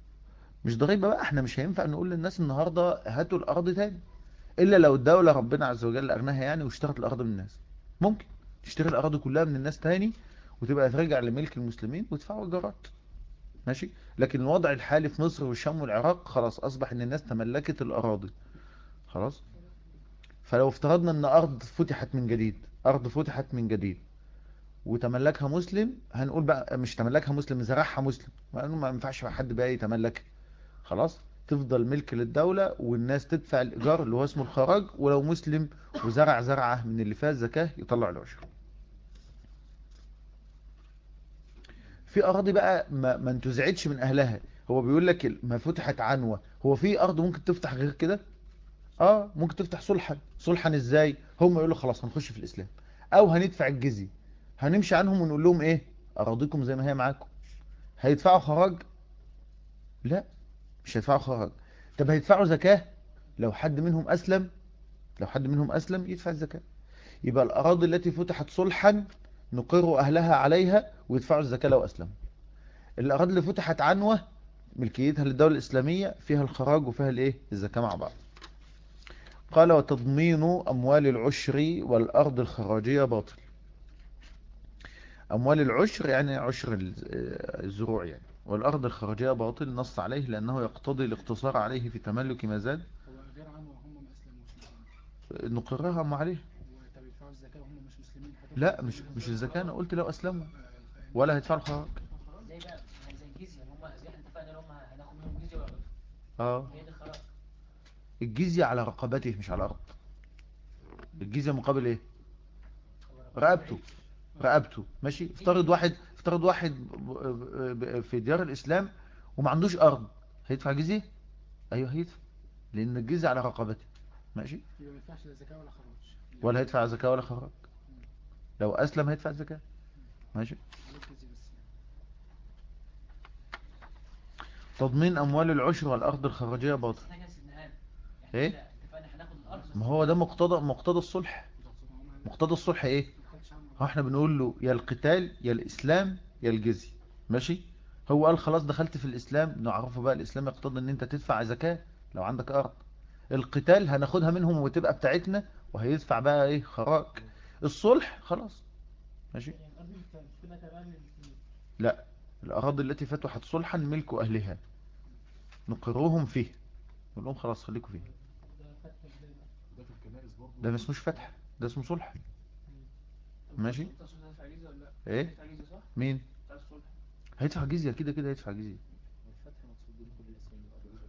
مش ضريبة بقى احنا مش هينفع نقول للناس النهاردة هاتوا الارض تاني الا لو الدولة ربنا عز وجل اغناها يعني واشترت الارض من الناس ممكن تشتري الاراضي كلها من الناس تاني وتبقى ترجع لملك المسلمين ويدفعوا ايجارات ماشي لكن الوضع الحالي في مصر والشام والعراق خلاص اصبح ان الناس تملكت الاراضي خلاص فلو افترضنا ان ارض فتحت من جديد ارض فتحت من جديد وتملكها مسلم هنقول بقى مش تملكها مسلم زرعها مسلم ما ما ينفعش حد بقى يتملك خلاص تفضل ملك للدولة والناس تدفع الإيجار اللي هو اسمه الخراج ولو مسلم وزرع زرعة من اللي فيها زكاة يطلع العشر في أراضي بقى ما, ما انتزعتش من أهلها هو بيقول لك ما فتحت عنوة هو في أرض ممكن تفتح غير كده اه ممكن تفتح صلحا صلحا ازاي هم يقولوا خلاص هنخش في الإسلام أو هندفع الجزية هنمشي عنهم ونقول لهم ايه أراضيكم زي ما هي معاكم هيدفعوا خراج لا مش هيدفعوا خراج طب هيدفعوا زكاة لو حد منهم أسلم لو حد منهم أسلم يدفع الزكاة يبقى الأراضي التي فتحت صلحا نقر أهلها عليها ويدفعوا الزكاة لو أسلموا الأراضي اللي فتحت عنوة ملكيتها للدولة الإسلامية فيها الخراج وفيها الإيه الزكاة مع بعض قال وتضمين أموال العشر والأرض الخراجية باطل أموال العشر يعني عشر الزروع يعني والأرض الخراجية باطل نص عليه لأنه يقتضي الاقتصار عليه في تملك ما زاد هو غير عنه وهم ما اسلموش مثلا نقرها هم عليه طب يدفعوا الزكاه وهم مش مسلمين حتى لا مش مش الزكاة أنا قلت لو أسلموا ولا هيدفعوا الخراج زي بقى زي الجزية هم زي احنا اتفقنا ان هم هناخد منهم جزية ويعرفوا اه هي دي الخراج الجزية على رقبته مش على الأرض الجزية مقابل ايه رقبته رقبته ماشي افترض واحد افترض واحد ب- ب- في ديار الإسلام وما عندوش أرض هيدفع جزية أيوه هيدفع لأن الجزية على رقبته ماشي يبقى ما يدفعش لا زكاه ولا خراج ولا هيدفع زكاة ولا خراج لو أسلم هيدفع زكاة ماشي عليه الجزية بس يعني. تضمين أموال العشر والأرض الخراجية باطل بس احنا كده سيبناها له. إيه؟ احنا اتفقنا هناخد الارض ما هو ده مقتضى مقتضى الصلح مقتضى الصلح ايه ما خدش عنه هو احنا بنقول له يا القتال يا الإسلام يا الجزية ماشي هو قال خلاص دخلت في الإسلام نعرفه بقى الإسلام يقتضي ان انت تدفع زكاة لو عندك أرض القتال هناخدها منهم وتبقى بتاعتنا وهيدفع بقى ايه خراج الصلح خلاص ماشي يعني الارض مش مش تبقى تبع للمسلمين لا الأراضي التي فتحت صلحا ملك أهلها نقرهم فيه نقول لهم خلاص خليكم فيه ده فتح ازاي بقى ده في الكنائس برضه ده ما اسموش فتح ده اسمه صلح ماشي تقصد هدفع جزية ولا لا؟ ايه هدفع جزية صح؟ مين بتاع الصلح هيدفع جزية كده كده هيدفع جزية الفتح مقصود بيه كل الاسلام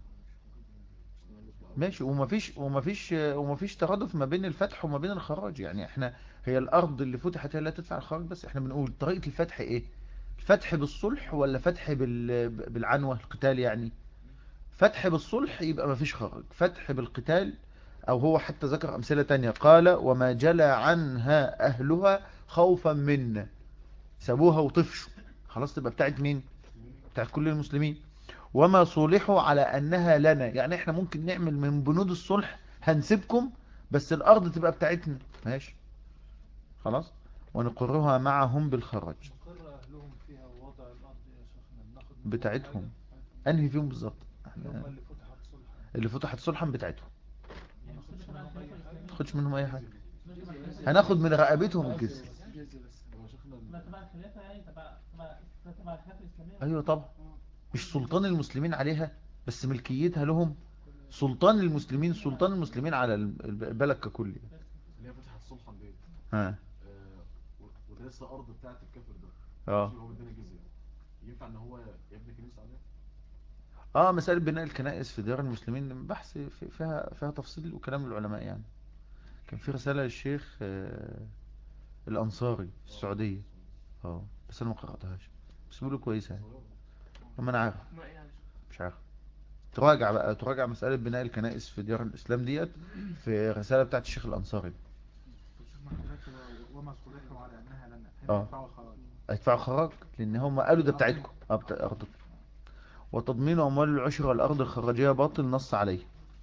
ماشي ومفيش ومفيش ومفيش ترادف ما بين الفتح وما بين الخراج يعني احنا هي الارض اللي فتحت هي اللي تدفع الخراج بس احنا بنقول طريقة الفتح ايه فتح بالصلح ولا فتح بال... بالعنوة القتال يعني فتح بالصلح يبقى مفيش خراج فتح بالقتال او هو حتى ذكر امثلة تانية قال وما جلى عنها اهلها خوفا منا سابوها وطفشوا خلاص تبقى بتاعت مين بتاعت كل المسلمين وما صلحوا على أنها لنا يعني احنا ممكن نعمل من بنود الصلح هنسيبكم بس الأرض تبقى بتاعتنا ماشي خلاص ونقرها معهم بالخراج مقر أهلهم فيها ووضع الأرض يا شيخنا بناخد منهم بتاعتهم حاجة؟ أنهي فيهم بالظبط اللي هم احنا اللي فتحت صلحا اللي فتحت صلحا بتاعتهم يعني ما المفروض ناخدش تبع منهم أي الخلافة حاجة الإسلامية هناخد منهم أي حاجة هناخد من رقبتهم الجزء جزية بس هو شيخنا ما تبع الخلافة يعني تبع تبع تبع الخلافة الإسلامية أيوة طبعا مش سلطان المسلمين عليها بس ملكيتها لهم سلطان المسلمين سلطان المسلمين على الب- البلد ككل اللي هي فتحت صلحا ديت ها آه، و- وده لسه ارض بتاعت الكافر ده اه ماشي، هو بيدينا جزيه ينفع ان هو يبني كنيسه عليها اه مسألة بناء الكنائس في ديار المسلمين بحث في- فيها فيها تفصيل وكلام العلماء يعني كان في رسالة للشيخ آه، الأنصاري في السعودية اه بس أنا ما قرأتهاش بس بيقولوا كويسة يعني أما أنا عارف ما يعني مش عارف تراجع بقى تراجع مسألة بناء الكنائس في ديار الإسلام ديت في رسالة بتاعت الشيخ الأنصاري شيخنا حضرتك وما صلحوا على أنها لنا آه. هنا يدفعوا الخراج هيدفعوا خراج لأن هم قالوا ده بتاعتكم اه بتاع أرضكم وتضمين أموال العشر والأرض الخراجية باطل نص عليه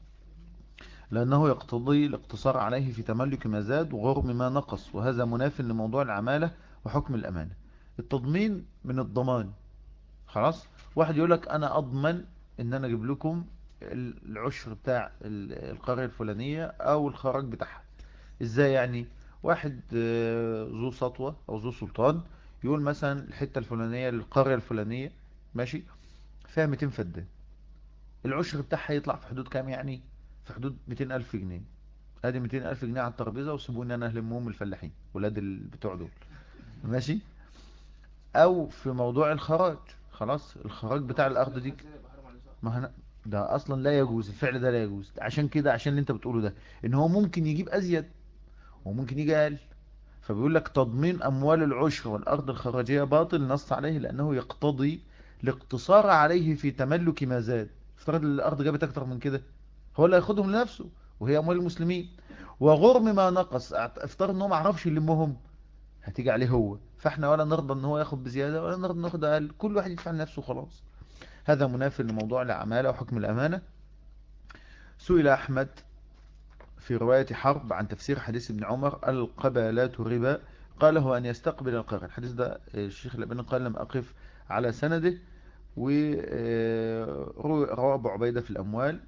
لأنه يقتضي الاقتصار عليه في تملك ما زاد وغرم ما نقص وهذا مناف لموضوع العمالة وحكم الأمانة التضمين من الضمان خلاص واحد يقول لك أنا أضمن إن أنا أجيب لكم العشر بتاع ال- القرية الفلانية أو الخراج بتاعها إزاي يعني واحد آه، ذو سطوة أو ذو سلطان يقول مثلا الحتة الفلانية للقرية الفلانية ماشي فيها 200 فدان العشر بتاعها يطلع في حدود كام يعني في حدود 200 ألف جنيه ادي 200 الف جنيه على الترابيزه وسيبوني انا اهلمهم الفلاحين ولاد ال- بتوع دول ماشي او في موضوع الخراج خلاص الخراج بتاع الارض دي كده يبقى حرام عليه صح؟ ما هنا ده اصلا لا يجوز الفعل ده لا يجوز عشان كده عشان اللي انت بتقوله ده ان هو ممكن يجيب ازيد وممكن يجي اقل فبيقول لك تضمين اموال العشر والارض الخراجيه باطل نص عليه لانه يقتضي الاقتصار عليه في تملك ما زاد افترض ان الارض جابت اكتر من كده هو اللي هياخدهم لنفسه وهي اموال المسلمين وغرم ما نقص افترض ان هو ما عرفش يلمهم هتيجي عليه هو فاحنا ولا نرضى ان هو ياخد بزياده ولا نرضى ناخد اقل كل واحد يدفع لنفسه خلاص هذا مناف لموضوع العمالة وحكم الأمانة سئل أحمد في رواية حرب عن تفسير حديث ابن عمر القبالات ربا قال هو أن يستقبل القرن الحديث ده الشيخ الأبن قال لم أقف على سنده وروى أبو عبيدة في الأموال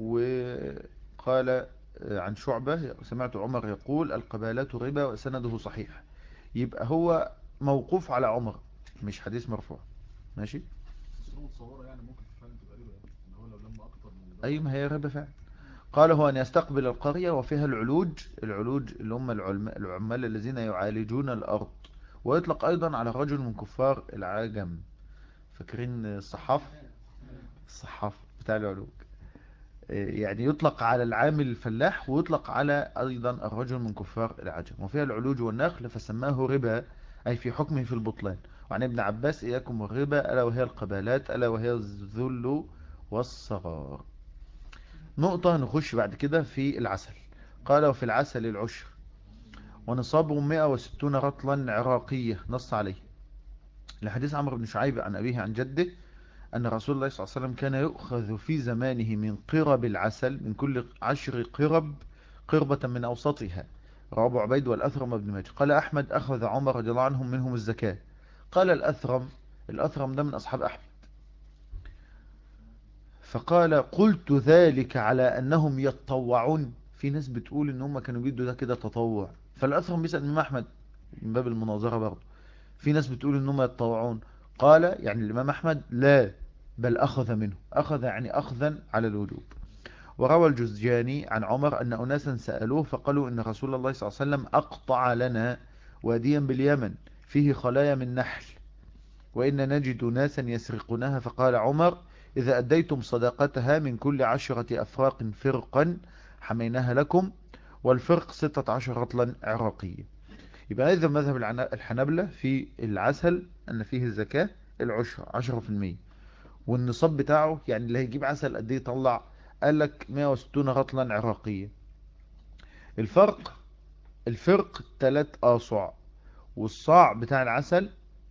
وقال عن شعبة سمعت عمر يقول القبالات ربا وسنده صحيح يبقى هو موقوف على عمر مش حديث مرفوع ماشي الصورة متصورة يعني ممكن فعلا تبقى ربا يعني ان هو لو لما اكتر من أي ما هي ربا فعلا قال هو أن يستقبل القرية وفيها العلوج العلوج اللي هم العلم- العمال الذين يعالجون الأرض ويطلق أيضا على رجل من كفار العجم فاكرين الصحاف الصحاف بتاع العلوج إيه، يعني يطلق على العامل الفلاح ويطلق على أيضا الرجل من كفار العجم وفيها العلوج والنخل فسماه ربا أي في حكمه في البطلان وعن ابن عباس إياكم والربا ألا وهي القبالات ألا وهي الذل والصغار نقطة نخش بعد كده في العسل قال وفي العسل العشر ونصابه 160 رطلا عراقية نص عليه لحديث عمرو بن شعيب عن أبيه عن جده أن رسول الله صلى الله عليه وسلم كان يؤخذ في زمانه من قرب العسل من كل عشر قرب قربة من أوسطها رواه أبو عبيد والأثرم بن ماجه قال أحمد أخذ عمر رضي الله عنهم منهم الزكاة قال الأثرم الأثرم ده من أصحاب أحمد فقال قلت ذلك على أنهم يتطوعون في ناس بتقول ان هم كانوا بيدوا ده كده تطوع فالأثرم بيسأل الإمام أحمد من باب المناظرة برضه في ناس بتقول ان هم يتطوعون قال يعني الإمام أحمد لا بل أخذ منه أخذ يعني أخذا على الوجوب وروى الجزجاني عن عمر أن أناسا سألوه فقالوا إن رسول الله صلى الله عليه وسلم أقطع لنا واديا باليمن فيه خلايا من نحل وإن نجد ناسا يسرقونها فقال عمر إذا أديتم صداقتها من كل عشرة أفراق فرقا حميناها لكم والفرق ستة عشر رطلا عراقية يبقى إذا مذهب العنا- الحنبلة في العسل أن فيه الزكاة العشر عشرة في المية والنصاب بتاعه يعني اللي هيجيب عسل قد ايه يطلع قال لك 160 رطلا عراقية الفرق الفرق تلات آصع والصاع بتاع العسل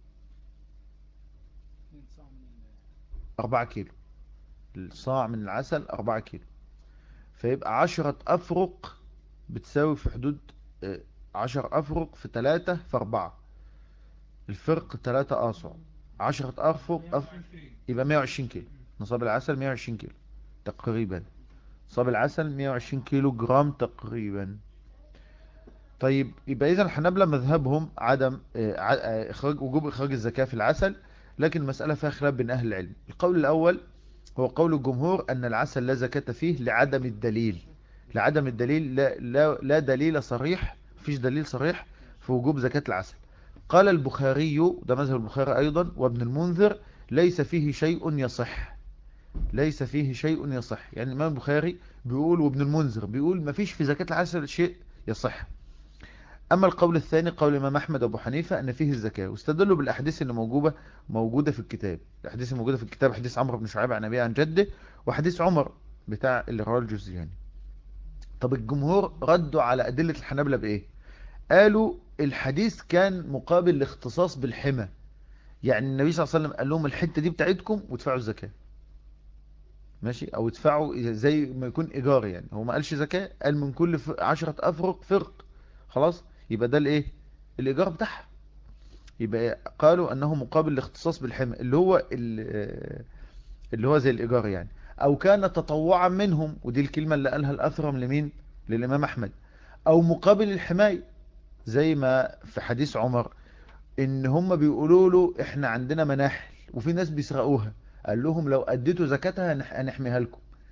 أربعة كيلو الصاع من العسل أربعة كيلو فيبقى عشرة أفرق بتساوي في حدود آه، عشر أفرق في تلاتة في أربعة الفرق تلاتة آصع عشرة أفرق أف... يبقى 120 كيلو نصاب العسل 120 كيلو تقريبا نصاب العسل 120 كيلو جرام تقريبا طيب يبقى إذا الحنابلة مذهبهم عدم آه، ع- آه، إخراج وجوب إخراج الزكاة في العسل لكن المسألة فيها خلاف بين أهل العلم القول الأول هو قول الجمهور أن العسل لا زكاة فيه لعدم الدليل لعدم الدليل لا, لا, لا دليل صريح مفيش دليل صريح في وجوب زكاة العسل قال البخاري ده مذهب البخاري أيضا وابن المنذر ليس فيه شيء يصح ليس فيه شيء يصح يعني الإمام البخاري بيقول وابن المنذر بيقول مفيش في زكاة العسل شيء يصح أما القول الثاني قول الإمام أحمد أبو حنيفة أن فيه الزكاة واستدلوا بالأحاديث اللي موجودة موجودة في الكتاب الأحاديث الموجودة في الكتاب حديث عمرو بن شعيب عن أبيه عن جده وحديث عمر بتاع اللي رواه الجزياني طب الجمهور ردوا على أدلة الحنابلة بإيه قالوا الحديث كان مقابل الاختصاص بالحمى يعني النبي صلى الله عليه وسلم قال لهم الحتة دي بتاعتكم وادفعوا الزكاة ماشي او ادفعوا زي ما يكون ايجار يعني هو ما قالش زكاة قال من كل ف- عشرة افرق فرق خلاص يبقى ده الايه الايجار بتاعها يبقى قالوا انه مقابل الاختصاص بالحمى اللي هو ال- اللي هو زي الايجار يعني او كان تطوعا منهم ودي الكلمة اللي قالها الاثرم لمين للامام احمد او مقابل الحماية زي ما في حديث عمر ان هم بيقولوا له احنا عندنا مناحل وفي ناس بيسرقوها قال لهم لو اديتوا زكاتها هنح- هنحميها لكم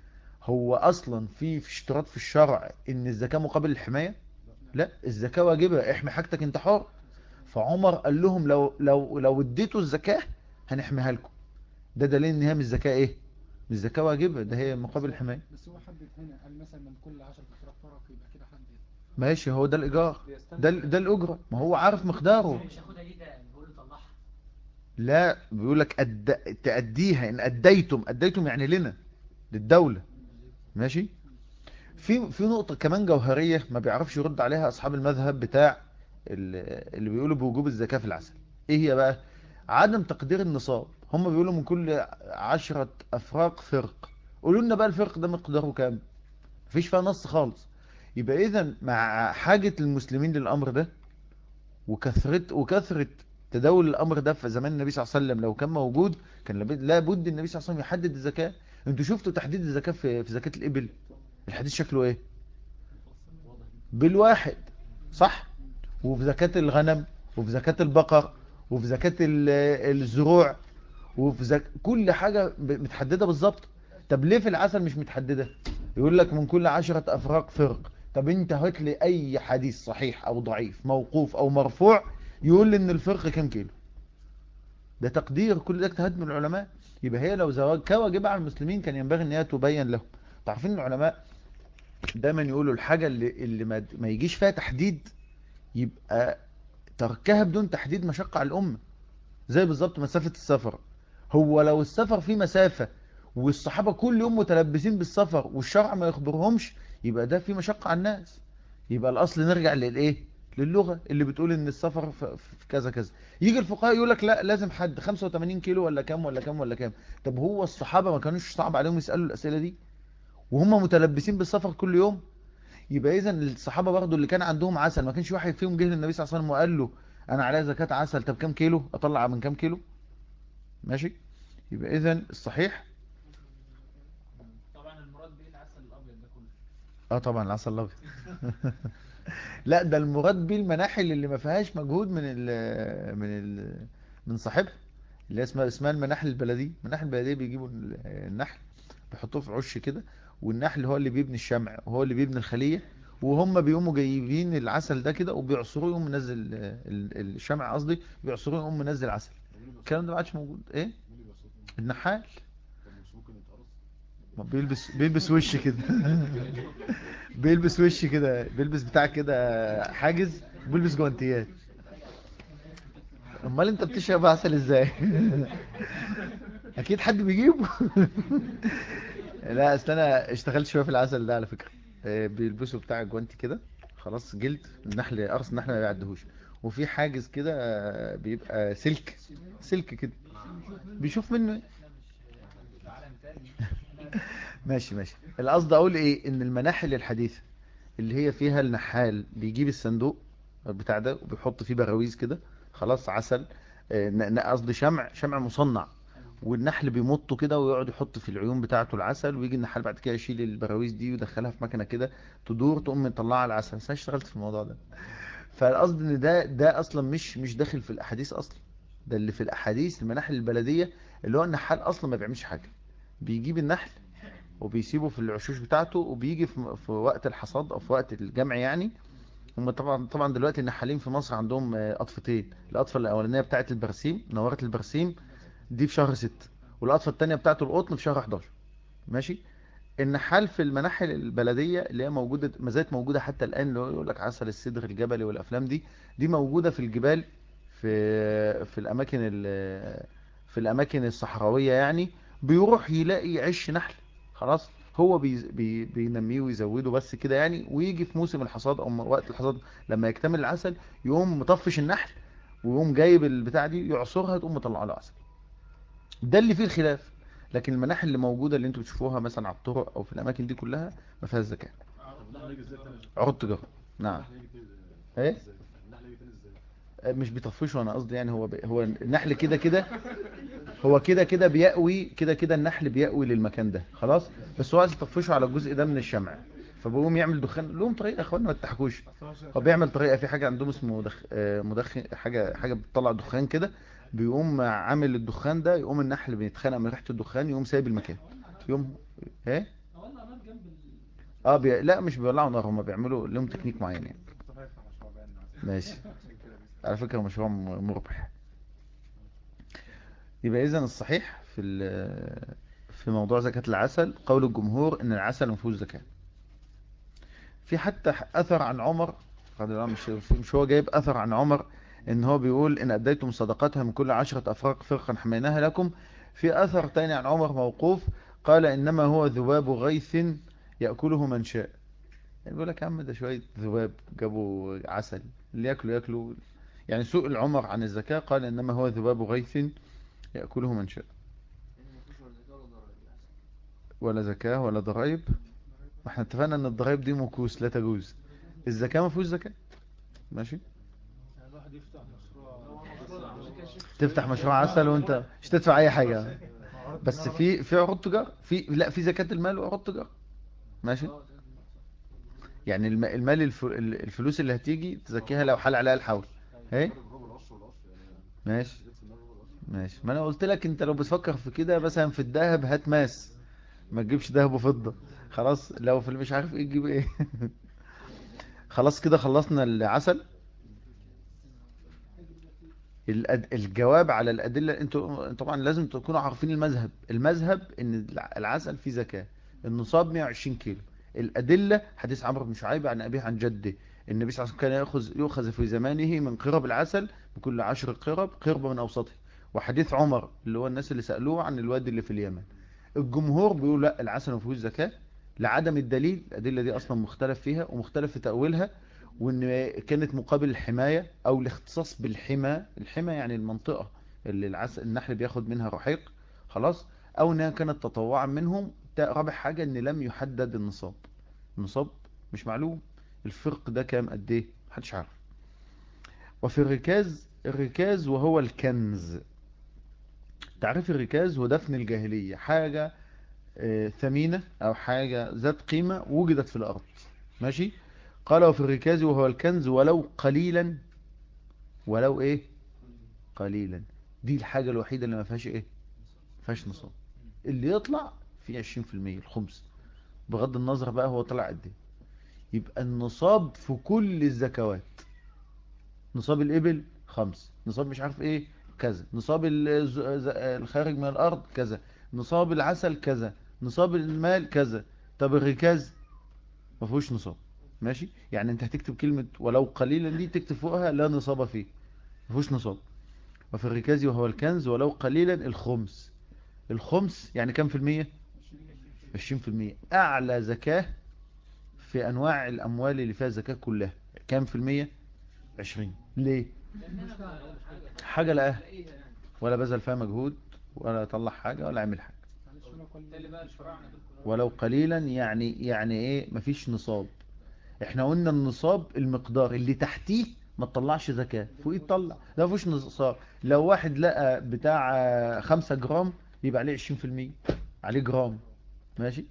هو اصلا في في اشتراط في الشرع ان الزكاة مقابل الحماية لا الزكاة واجبة احمي حاجتك انت حر فعمر قال لهم لو لو لو اديتوا الزكاة هنحميها لكم ده دليل ان هي مش زكاة ايه مش زكاة واجبة ده هي مقابل الحماية بس هو حدد هنا قال مثلا من كل 10 افراد فرق يبقى كده حد ماشي هو ده الايجار ده ال- ده الاجرة ما هو عارف مقداره مش هاخدها ليه ده بقول له طلعها لا بيقول لك أد... تأديها إن أديتم أديتم يعني لنا للدولة ماشي في في نقطة كمان جوهرية ما بيعرفش يرد عليها أصحاب المذهب بتاع ال- اللي بيقولوا بوجوب الزكاة في العسل إيه هي بقى عدم تقدير النصاب هم بيقولوا من كل عشرة أفراق فرق قولوا لنا بقى الفرق ده مقداره كام مفيش فيها نص خالص يبقى إذا مع حاجة المسلمين للأمر ده وكثرت وكثرة تداول الامر ده في زمان النبي صلى الله عليه وسلم لو كان موجود كان لابد لابد النبي صلى الله عليه وسلم يحدد الزكاه انتوا شفتوا تحديد الزكاه في في زكاه الابل الحديث شكله ايه بالواحد صح وفي زكاه الغنم وفي زكاه البقر وفي زكاه ال- الزروع وفي زك... كل حاجه ب- متحدده بالظبط طب ليه في العسل مش متحدده يقول لك من كل عشرة افراق فرق طب انت هات لي اي حديث صحيح او ضعيف موقوف او مرفوع يقول لي ان الفرق كام كيلو ده تقدير كل ده اجتهاد من العلماء يبقى هي لو زواج كواجب على المسلمين كان ينبغي ان هي تبين لهم تعرفين العلماء دايما يقولوا الحاجة اللي, اللي ما, ما يجيش فيها تحديد يبقى تركها بدون تحديد مشقة على الأمة زي بالظبط مسافة السفر هو لو السفر فيه مسافة والصحابة كل يوم متلبسين بالسفر والشرع ما يخبرهمش يبقى ده فيه مشقة على الناس يبقى الأصل نرجع للإيه للغة اللي بتقول ان السفر في في كذا كذا يجي الفقهاء يقول لك لا لازم حد 85 كيلو ولا كام ولا كام ولا كام طب هو الصحابة ما كانوش صعب عليهم يسألوا الأسئلة دي وهم متلبسين بالسفر كل يوم يبقى اذا الصحابة برضو اللي كان عندهم عسل ما كانش واحد فيهم جه للنبي صلى الله عليه وسلم وقال له انا عليا زكاة عسل طب كام كيلو اطلع من كام كيلو ماشي يبقى اذا الصحيح طبعا المراد بايه العسل الابيض ده كله اه طبعا العسل الابيض لا ده المراد بيه المناحل اللي ما فيهاش مجهود من ال من ال من صاحبها اللي هي اسمها اسمها المناحل البلديه المناحل البلديه بيجيبوا ال- النحل بيحطوه في عش كده والنحل هو اللي بيبني الشمع وهو اللي بيبني الخليه وهم بيقوموا جايبين العسل ده كده وبيعصروه يقوم منزل ال- الشمع قصدي بيعصروه يقوم منزل عسل الكلام ده ما عادش موجود ايه مين اللي بيصوت النحال طب مش ممكن يتقرص ما بيلبس بيلبس وش كده بيلبس وش كده بيلبس بتاع كده حاجز بيلبس جوانتيات امال انت بتشرب عسل ازاي اكيد حد بيجيبه لا اصل انا اشتغلت شويه في العسل ده على فكره آه، بيلبسوا بتاع جوانتي كده خلاص جلد النحل قرص النحل ما بيعدهوش وفي حاجز كده آه، بيبقى سلك سلك كده بيشوف منه إيه. ماشي ماشي القصد اقول ايه ان المناحل الحديثة اللي هي فيها النحال بيجيب الصندوق بتاع ده وبيحط فيه براويز كده خلاص عسل آه، ن- ن- قصدي شمع شمع مصنع والنحل بيمطه كده ويقعد يحط في العيون بتاعته العسل ويجي النحال بعد كده يشيل البراويز دي ويدخلها في مكنه كده تدور تقوم مطلعها العسل بس انا اشتغلت في الموضوع ده فالقصد ان ده ده اصلا مش مش داخل في الاحاديث اصلا ده اللي في الاحاديث المناحل البلديه اللي هو النحال اصلا ما بيعملش حاجه بيجيب النحل وبيسيبه في العشوش بتاعته وبيجي في في وقت الحصاد او في وقت الجمع يعني هم طبعا طبعا دلوقتي النحالين في مصر عندهم آه، قطفتين القطفه الاولانيه بتاعه البرسيم نوره البرسيم دي في شهر 6 والقطفه الثانيه بتاعه القطن في شهر 11 ماشي النحال في المناحل البلديه اللي هي موجوده ما زالت موجوده حتى الان اللي هو يقول لك عسل السدر الجبلي والافلام دي دي موجوده في الجبال في في الاماكن ال- في الاماكن الصحراويه يعني بيروح يلاقي عش نحل خلاص هو بي بي بينميه ويزوده بس كده يعني ويجي في موسم الحصاد او وقت الحصاد لما يكتمل العسل يقوم مطفش النحل ويقوم جايب البتاع دي يعصرها تقوم مطلع له عسل ده اللي فيه الخلاف لكن المناحل اللي موجوده اللي انتوا بتشوفوها مثلا على الطرق او في الاماكن دي كلها ما فيهاش زكاه طب النحل يجي ازاي تاني عروض تجاره نعم النحل يجي تاني ايه ازاي النحل يجي تاني ازاي مش بيطفشوا انا قصدي يعني هو بي هو النحل كده كده هو كده كده بيأوي كده كده النحل بيأوي للمكان ده خلاص بس هو عايز يطفشه على الجزء ده من الشمع فبيقوم يعمل دخان لهم طريقه يا اخوانا ما تضحكوش هو بيعمل طريقه في حاجه عندهم اسمه مدخ... آه، مدخن حاجه حاجه بتطلع دخان كده بيقوم عامل الدخان ده يقوم النحل بيتخانق من ريحه الدخان يقوم سايب المكان يقوم ايه والله نار جنب ال اه بي... لا مش بيولعوا نار هم بيعملوا لهم تكنيك معين يعني ماشي على فكرة مشروع م- مربح يبقى اذا الصحيح في ال- في موضوع زكاة العسل قول الجمهور ان العسل ما فيهوش زكاة في حتى اثر عن عمر رضي الله عنه، مش مش هو جايب اثر عن عمر ان هو بيقول ان اديتم صدقتها من كل عشرة افراق فرقا حميناها لكم في اثر تاني عن عمر موقوف قال انما هو ذباب غيث يأكله من شاء يعني بيقول لك يا عم ده شوية ذباب جابوا عسل اللي ياكلوا ياكلوا يعني سوء العمر عن الزكاة قال انما هو ذباب غيث يأكله من شاء ولا زكاة ولا ضرائب ما احنا اتفقنا ان الضرائب دي مكوس لا تجوز الزكاة ما فيهوش زكاة ماشي يعني الواحد يفتح مشروع تفتح مشروع عسل وانت مش تدفع اي حاجة بس في في عروض تجار في لا في زكاة المال وعروض تجار ماشي يعني الم- المال الف- الفلوس اللي هتيجي تزكيها لو حال عليها الحول اهي الربع العشر والعشر يعني ماشي زيت النار الربع العشر ماشي ما انا قلت لك انت لو بتفكر في كده مثلا في الذهب هات ماس ما تجيبش ذهب وفضة خلاص لو في اللي مش عارف ايه تجيب ايه خلاص كده خلصنا العسل الأد... الجواب على الأدلة انتوا طبعا لازم تكونوا عارفين المذهب المذهب ان الع- العسل فيه زكاة النصاب 120 كيلو الأدلة حديث عمرو بن شعيب عن أبيه عن جده النبي صلى الله عليه وسلم كان يأخذ يؤخذ في زمانه من قرب العسل بكل عشر قرب قرب من أوسطه وحديث عمر اللي هو الناس اللي سألوه عن الوادي اللي في اليمن الجمهور بيقول لا العسل ما فيهوش زكاة لعدم الدليل الأدلة دي أصلا مختلف فيها ومختلف في تأويلها وإن كانت مقابل الحماية أو الاختصاص بالحمى الحمى يعني المنطقة اللي العسل النحل بياخد منها رحيق خلاص أو إنها كانت تطوعا منهم تا- رابع حاجة إن لم يحدد النصاب النصاب مش معلوم الفرق ده كام قد إيه محدش عارف وفي الركاز الركاز وهو الكنز تعريف الركاز هو دفن الجاهلية حاجة آه، ثمينة أو حاجة ذات قيمة وجدت في الأرض ماشي قال وفي الركاز وهو الكنز ولو قليلا ولو إيه قليلا دي الحاجة الوحيدة اللي ما فيهاش إيه ما فيهاش نصاب اللي يطلع فيه 20% الخمس بغض النظر بقى هو طلع قد ايه يبقى النصاب في كل الزكوات نصاب الإبل خمس نصاب مش عارف ايه كذا نصاب الز- ز- الخارج من الأرض كذا نصاب العسل كذا نصاب المال كذا طب الركاز ما فيهوش نصاب ماشي يعني انت هتكتب كلمة ولو قليلا دي تكتب فوقها لا نصاب فيه ما فيهوش نصاب وفي الركاز وهو الكنز ولو قليلا الخمس الخمس يعني كم في المية 20% أعلى زكاة في أنواع الأموال اللي فيها زكاة كلها كم في المية 20 ليه حاجة لقاها ولا بذل فيها مجهود ولا طلع حاجة ولا عمل حاجة ولو قليلا يعني يعني ايه مفيش نصاب احنا قلنا النصاب المقدار اللي تحتيه ما تطلعش زكاة فوقيه تطلع ده مفيش نصاب لو واحد لقى بتاع آه، خمسة جرام يبقى عليه 20% عليه جرام ماشي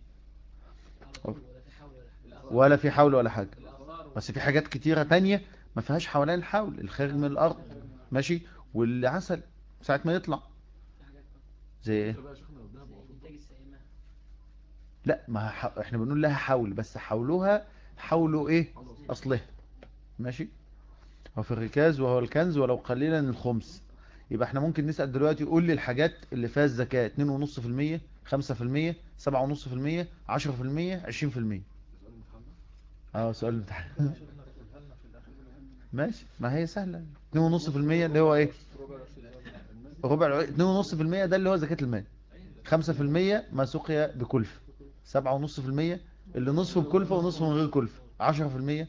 ولا في حول ولا حاجة بس في حاجات كتيرة تانية ما فيهاش حوالين الحول الخارج من الأرض ماشي والعسل ساعة ما يطلع زي ايه بقى يا شيخنا الذهب والفضة لا ما ح... احنا بنقول لها حول بس حولها حولوا ايه اصلها ماشي وفي الركاز وهو الكنز ولو قليلا الخمس يبقى احنا ممكن نسأل دلوقتي قول لي الحاجات اللي فيها الزكاة 2.5% 5% 7.5% 10% 20% سؤال امتحان اه سؤال امتحان ماشي ما هي سهلة 2.5% اللي هو ايه ربع الع- 2.5% ده اللي هو زكاة المال 5% ما سقي بكلفة 7.5% اللي نصفه بكلفة ونصفه من غير كلفة 10% بدون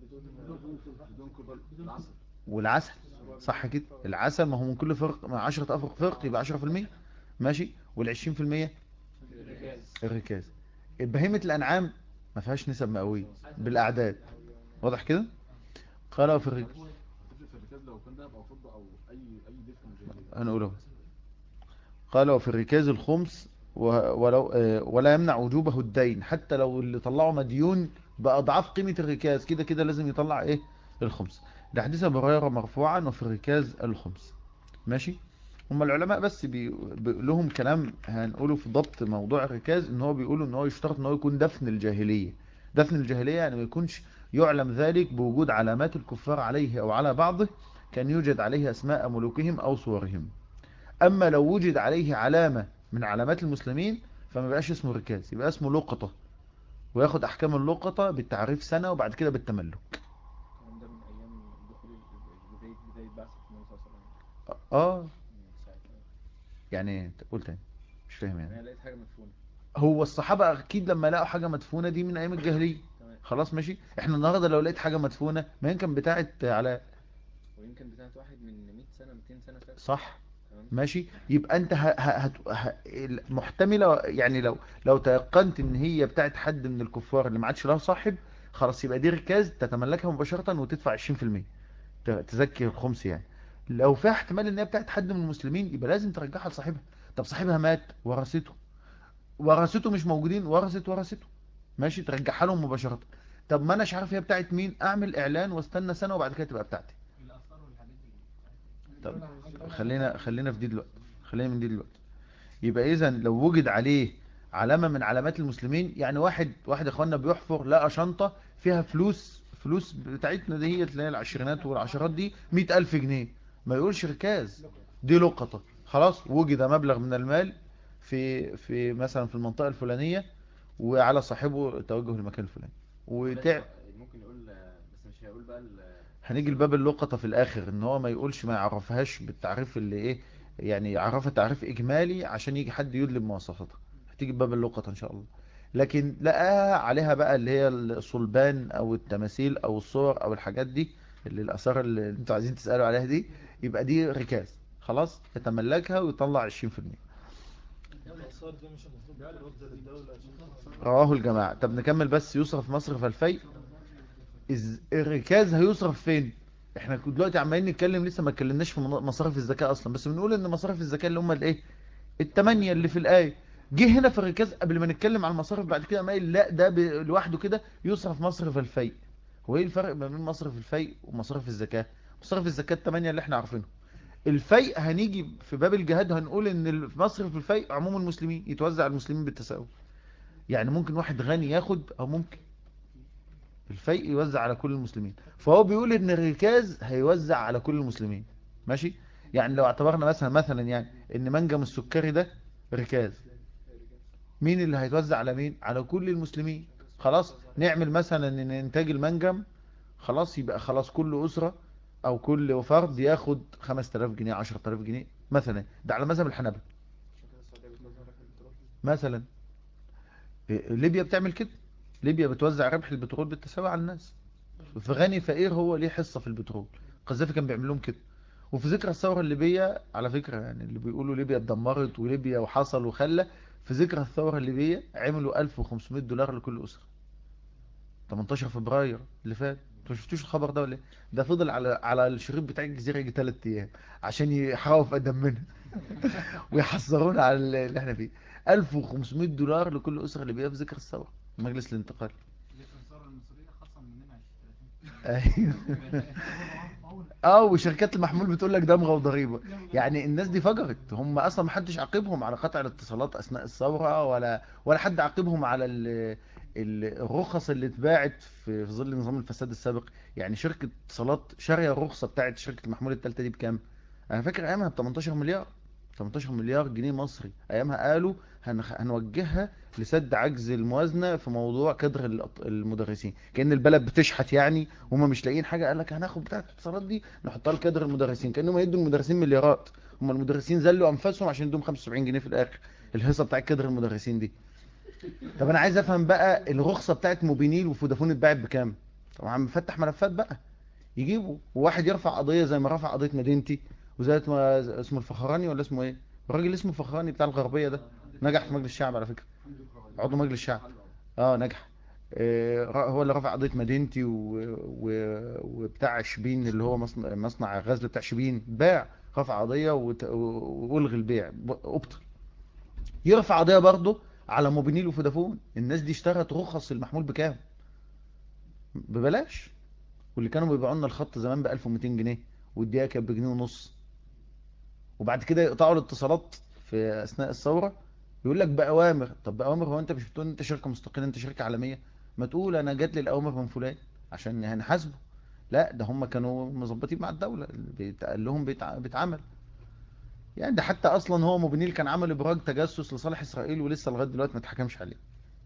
كل العسل والعسل صح كده العسل ما هو من كل فرق من 10 افرق فرق يبقى 10% ماشي وال20% الركاز بهيمة الانعام ما فيهاش نسب مئوية بالاعداد واضح كده قال وفي الركاز هتفرق في الركاز لو كان ذهب او فضة او اي اي دفن زي كده هنقوله قال وفي الركاز الخمس و- ولو آه، ولا يمنع وجوبه الدين حتى لو اللي طلعه مديون بأضعاف قيمة الركاز كده كده لازم يطلع ايه الخمس ده حديث ابو هريره مرفوعا وفي الركاز الخمس ماشي هم العلماء بس بي... بي... لهم كلام هنقوله في ضبط موضوع الركاز ان هو بيقولوا ان هو يشترط ان هو يكون دفن الجاهلية دفن الجاهلية يعني ما يكونش يعلم ذلك بوجود علامات الكفار عليه او على بعضه كان يوجد عليه اسماء ملوكهم او صورهم اما لو وجد عليه علامة من علامات المسلمين فما بقاش اسمه ركاز يبقى اسمه لقطة وياخد احكام اللقطة بالتعريف سنة وبعد كده بالتملك الكلام ده من ايام دخول ال- بدايه بدايه بعثه النبي صلى الله عليه وسلم اه من ساعتها يعني قول تاني مش فاهم يعني انا لقيت حاجه مدفونه هو الصحابة اكيد لما لقوا حاجة مدفونة دي من ايام الجاهلية تمام خلاص ماشي احنا النهاردة لو لقيت حاجة مدفونة ما يمكن بتاعت علاء ويمكن بتاعت واحد من 100 سنه 200 سنه فاتت صح تمام ماشي يبقى انت ه... ه... هت... ه... محتملة يعني لو لو تيقنت ان هي بتاعت حد من الكفار اللي ما عادش لها صاحب خلاص يبقى دي ركاز تتملكها مباشرة وتدفع 20% ت- تزكي الخمس يعني لو فيها احتمال ان هي بتاعت حد من المسلمين يبقى لازم ترجعها لصاحبها طب صاحبها مات ورثته ورثته مش موجودين ورثت ورثته ماشي ترجعها لهم مباشرة طب ما اناش عارف هي بتاعت مين اعمل اعلان واستنى سنة وبعد كده تبقى بتاعتي الآثار والحاجات دي طب خلينا خلينا في دي دلوقتي خلينا من دي دلوقتي يبقى اذا لو وجد عليه علامة من علامات المسلمين يعني واحد واحد اخواننا بيحفر لقى شنطة فيها فلوس فلوس بتاعتنا دي هي اللي هي العشرينات والعشرات دي مئة ألف جنيه ما يقولش ركاز دي لقطة خلاص وجد مبلغ من المال في في مثلا في المنطقة الفلانية وعلى صاحبه التوجه للمكان الفلاني وتع... ممكن يقول بس مش هيقول بقى ال- هنيجي لباب اللقطة في الآخر ان هو ما يقولش ما يعرفهاش بالتعريف اللي ايه يعني يعرفها تعريف إجمالي عشان يجي حد يدلب مواصفاتها هتيجي بباب اللقطة ان شاء الله لكن لقاها عليها بقى اللي هي الصلبان او التماثيل او الصور او الحاجات دي اللي الآثار اللي انتوا عايزين تسألوا عليها دي يبقى دي ركاز خلاص يتملكها ويطلع 20% الآثار دي مش المفروض ترد للدولة عشان رواه الجماعة طب نكمل بس يصرف مصرف الفيء إز... الركاز هيصرف فين احنا دلوقتي عمالين نتكلم لسه ما اتكلمناش في من- مصارف الزكاة اصلا بس بنقول ان مصارف الزكاة اللي هم الايه التمانية اللي في الآية جه هنا في الركاز قبل ما نتكلم عن المصارف بعد كده ما قال لا ده ب... لوحده كده يصرف مصرف الفيء هو ايه الفرق ما بين مصرف الفيء ومصارف الزكاة مصارف الزكاة التمانية اللي احنا عارفينه الفيء هنيجي في باب الجهاد هنقول ان مصرف الفيء عموم المسلمين يتوزع على المسلمين بالتساوي يعني ممكن واحد غني ياخد او ممكن الفيء يوزع على كل المسلمين فهو بيقول ان الركاز هيوزع على كل المسلمين ماشي يعني لو اعتبرنا مثلا مثلا يعني ان منجم السكري ده ركاز مين اللي هيتوزع على مين على كل المسلمين خلاص نعمل مثلا ان انتاج المنجم خلاص يبقى خلاص كل اسرة او كل فرد ياخد 5000 جنيه 10000 جنيه مثلا ده على مذهب الحنابلة عشان كده السعوديه بتوزع ربح البترول مثلا إيه، ليبيا بتعمل كده ليبيا بتوزع ربح البترول بالتساوي على الناس في غني فقير هو ليه حصة في البترول قذافي كان بيعمل لهم كده وفي ذكرى الثورة الليبية على فكرة يعني اللي بيقولوا ليبيا اتدمرت وليبيا وحصل وخلى في ذكرى الثورة الليبية عملوا 1500 دولار لكل أسرة 18 فبراير اللي فات انتوا ما شفتوش الخبر ده ولا ايه ده فضل على على الشريط بتاع الجزيرة يجي 3 ايام عشان يحرقوا في دمنا ويحذرونا على اللي احنا فيه 1500 دولار لكل أسرة ليبية في ذكرى الثورة مجلس الانتقال الثورة المصرية خاصة مننا 20 ايوه اه وشركات المحمول بتقول لك دمغه وضريبه يعني الناس دي فجرت هم اصلا ما حدش عاقبهم على قطع الاتصالات اثناء الثوره ولا ولا حد عاقبهم على ال- ال- الرخص اللي اتباعت في في ظل نظام الفساد السابق يعني شركه اتصالات شاريه الرخصه بتاعت شركه المحمول الثالثه دي بكام انا فاكر ايامها ب 18 مليار 18 مليار جنيه مصري ايامها قالوا هنخ- هنوجهها لسد عجز الموازنه في موضوع كدر الأط- المدرسين كأن البلد بتشحت يعني وهم مش لاقيين حاجه قال لك هناخد بتاعه الاتصالات دي نحطها لكادر المدرسين كانهم هيدوا المدرسين مليارات هم المدرسين زلوا انفاسهم عشان يدوم 75 جنيه في الاخر الهيصه بتاعه كادر المدرسين دي طب انا عايز افهم بقى الرخصه بتاعه موبينيل وفودافون اتباعت بكام طبعا مفتح ملفات بقى يجيبوا وواحد يرفع قضيه زي ما رفع قضيه مدينتي وزي ما اسمه الفخراني ولا اسمه ايه الراجل اسمه الفخراني بتاع الغربيه ده نجح في مجلس الشعب على فكره عضو مجلس الشعب اه نجح آه، هو اللي رفع قضية مدينتي و... و... وبتاع شبين اللي هو مصنع, مصنع غزل بتاع شبين باع رفع قضية وت... والغي البيع ب- ابطل يرفع قضية برضه على موبينيل وفودافون الناس دي اشترت رخص المحمول بكام ببلاش واللي كانوا بيبيعوا لنا الخط زمان ب 1200 جنيه والدقيقة كانت بجنيه ونص وبعد كده يقطعوا الاتصالات في اثناء الثوره يقول لك باوامر طب باوامر هو انت مش بتقول انت شركه مستقله انت شركه عالميه ما تقول انا جات لي الاوامر من فلان عشان هنحاسبه لا ده هم كانوا مظبطين مع الدوله بيتقال لهم بيتع- بيتعمل يعني ده حتى اصلا هو موبينيل كان عمل ابراج تجسس لصالح اسرائيل ولسه لغايه دلوقتي ما اتحكمش عليه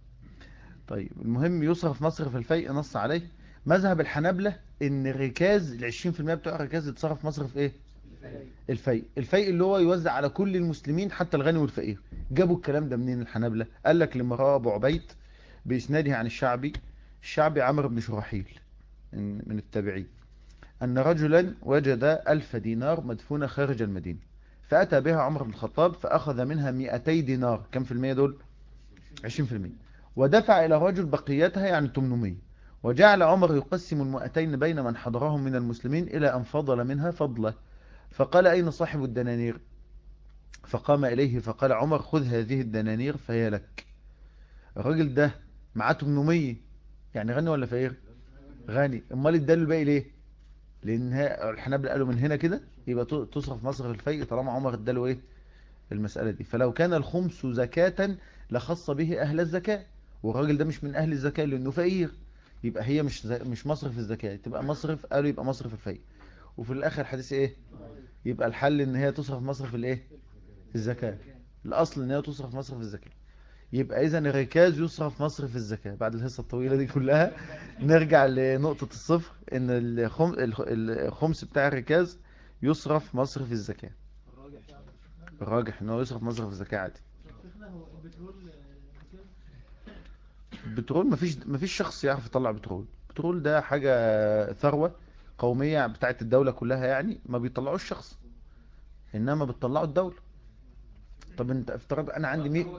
طيب المهم يصرف مصرف الفيء نص عليه مذهب الحنابلة ان الركاز ال 20% بتوع الركاز يتصرف مصرف ايه الفيء الفيء اللي هو يوزع على كل المسلمين حتى الغني والفقير جابوا الكلام ده منين الحنابلة قال لك لما روى ابو عبيد باسناده عن الشعبي الشعبي عمرو بن شراحيل من من التابعين ان رجلا وجد ألف دينار مدفونة خارج المدينة فأتى بها عمر بن الخطاب فأخذ منها 200 دينار كم في المية دول 20% ودفع إلى رجل بقيتها يعني 800 وجعل عمر يقسم المئتين بين من حضرهم من المسلمين إلى أن فضل منها فضله فقال أين صاحب الدنانير فقام إليه فقال عمر خذ هذه الدنانير فهي لك الراجل ده معاه 800 يعني غني ولا فقير غني امال اداله الباقي ليه لان ها- الحنابلة قالوا من هنا كده يبقى ت- تصرف مصرف الفيء طالما عمر اداله ايه المسألة دي فلو كان الخمس زكاة لخص به اهل الزكاة والراجل ده مش من اهل الزكاة لانه فقير يبقى هي مش ز- مش مصرف الزكاة تبقى مصرف قالوا يبقى مصرف الفيء وفي الاخر حديث ايه يبقى الحل ان هي تصرف مصرف الايه الزكاة الاصل ان هي تصرف مصرف الزكاة يبقى اذا الركاز يصرف مصرف الزكاة بعد الهصة الطويلة دي كلها نرجع لنقطة الصفر ان الخم... الخ- الخمس بتاع الركاز يصرف مصرف الزكاة الراجح يعني الراجح ان هو يصرف مصرف الزكاة عادي شيخنا هو البترول آه، كده البترول مفيش مفيش شخص يعرف يطلع بترول البترول ده حاجة ثروة قومية بتاعت الدولة كلها يعني ما بيطلعوش شخص انما بتطلعوا الدولة طب انت افترض انا عندي مي...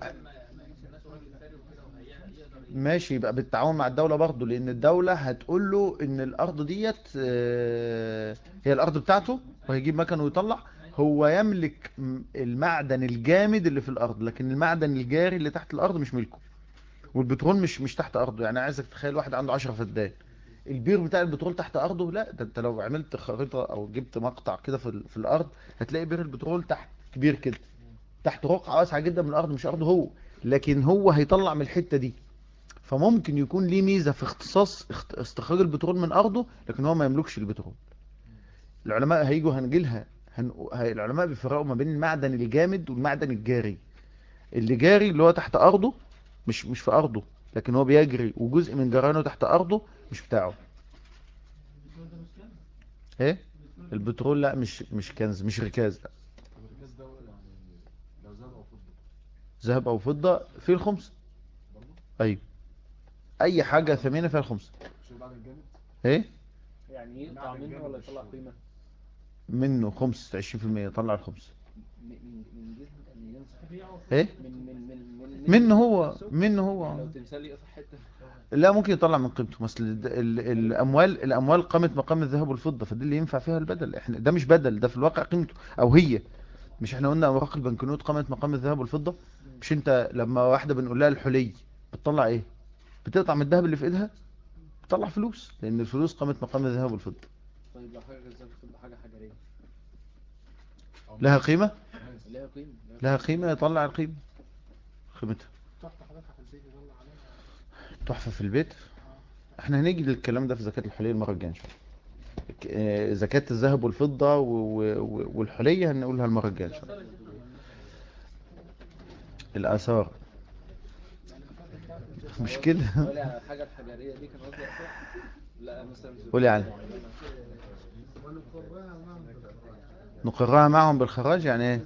ماشي يبقى بالتعاون مع الدولة برضه لان الدولة هتقول له ان الارض ديت آه، هي الارض بتاعته وهيجيب مكنه ويطلع هو يملك م- المعدن الجامد اللي في الارض لكن المعدن الجاري اللي تحت الارض مش ملكه والبترول مش مش تحت ارضه يعني عايزك تخيل واحد عنده 10 فدان البير بتاع البترول تحت ارضه لا ده انت لو عملت خريطة او جبت مقطع كده في, ال- في الارض هتلاقي بير البترول تحت كبير كده تحت رقعة واسعة جدا من الارض مش ارضه هو لكن هو هيطلع من الحتة دي فممكن يكون ليه ميزة في اختصاص اخت- استخراج البترول من ارضه لكن هو ما يملكش البترول العلماء هيجوا هنجيلها هن... هي- العلماء بيفرقوا ما بين المعدن الجامد والمعدن الجاري اللي جاري اللي هو تحت ارضه مش مش في ارضه لكن هو بيجري وجزء من جرانه تحت ارضه مش بتاعه البترول ده مش كده ايه البترول لا مش مش كنز مش ركاز لا طب الركاز ده يعني لو ذهب او فضه ذهب او فضة في الخمس برضه ايوه اي حاجة ثمينة فيها الخمس مش بعد الجامد ايه يعني يقطع منه ولا يطلع قيمة منه خمس 20% طلع الخمس من من من جهة ان ينصح تبيعه ايه من من من من منه هو نفسه؟ منه يعني هو لو تمثال يقطع حتة لا ممكن يطلع من قيمته مثل ال- ال- الاموال الاموال قامت مقام الذهب والفضه فدي اللي ينفع فيها البدل احنا ده مش بدل ده في الواقع قيمته او هي مش احنا قلنا اوراق البنكنوت قامت مقام الذهب والفضه مش انت لما واحده بنقول لها الحلي بتطلع ايه بتقطع من الذهب اللي في ايدها بتطلع فلوس لان الفلوس قامت مقام الذهب والفضه طيب لو حاجة غير ذهب تبقى حاجة حجرية لها قيمه ليها قيمة لها قيمه يطلع القيمه قيمتها تحت حضرتك في البيت يطلع عليها تحفه في البيت احنا هنيجي للكلام ده في زكاه الحلي المره الجايه ان شاء الله ك- زكاه الذهب والفضه و- و- و- والحليه هنقولها المره الجايه ان شاء الله الآثار مش كده ولا حاجة الحجرية دي كان قصدي أقطع لا مثلا قولي عنها نقرها معهم بالخراج يعني ايه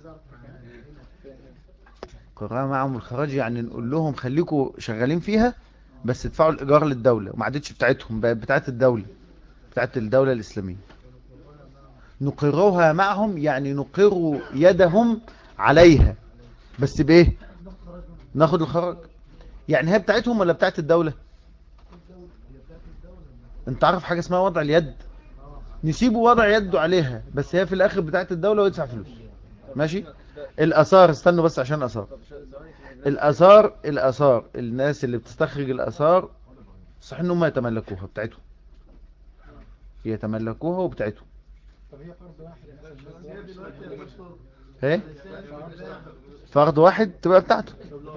نقرها معهم بالخراج يعني نقول لهم خليكم شغالين فيها بس ادفعوا الإيجار للدولة وما عادتش بتاعتهم بقت بتاعت الدولة بتاعت الدولة الإسلامية نقرها معهم يعني نقر يدهم عليها بس بإيه ناخد الخراج يعني هي بتاعتهم ولا بتاعت الدولة انت عارف حاجة اسمها وضع اليد نسيبه وضع يده عليها بس هي في الاخر بتاعت الدولة ويدفع فلوس ماشي الاثار استنوا بس عشان الاثار طب شو- ثواني في الإبرة. الاثار الاثار الناس اللي بتستخرج الاثار صح انهم يتملكوها بتاعتهم يتملكوها وبتاعتهم طب هي فرض واحد بس هي دلوقتي يا دكتور ايه فرد واحد تبقى بتاعته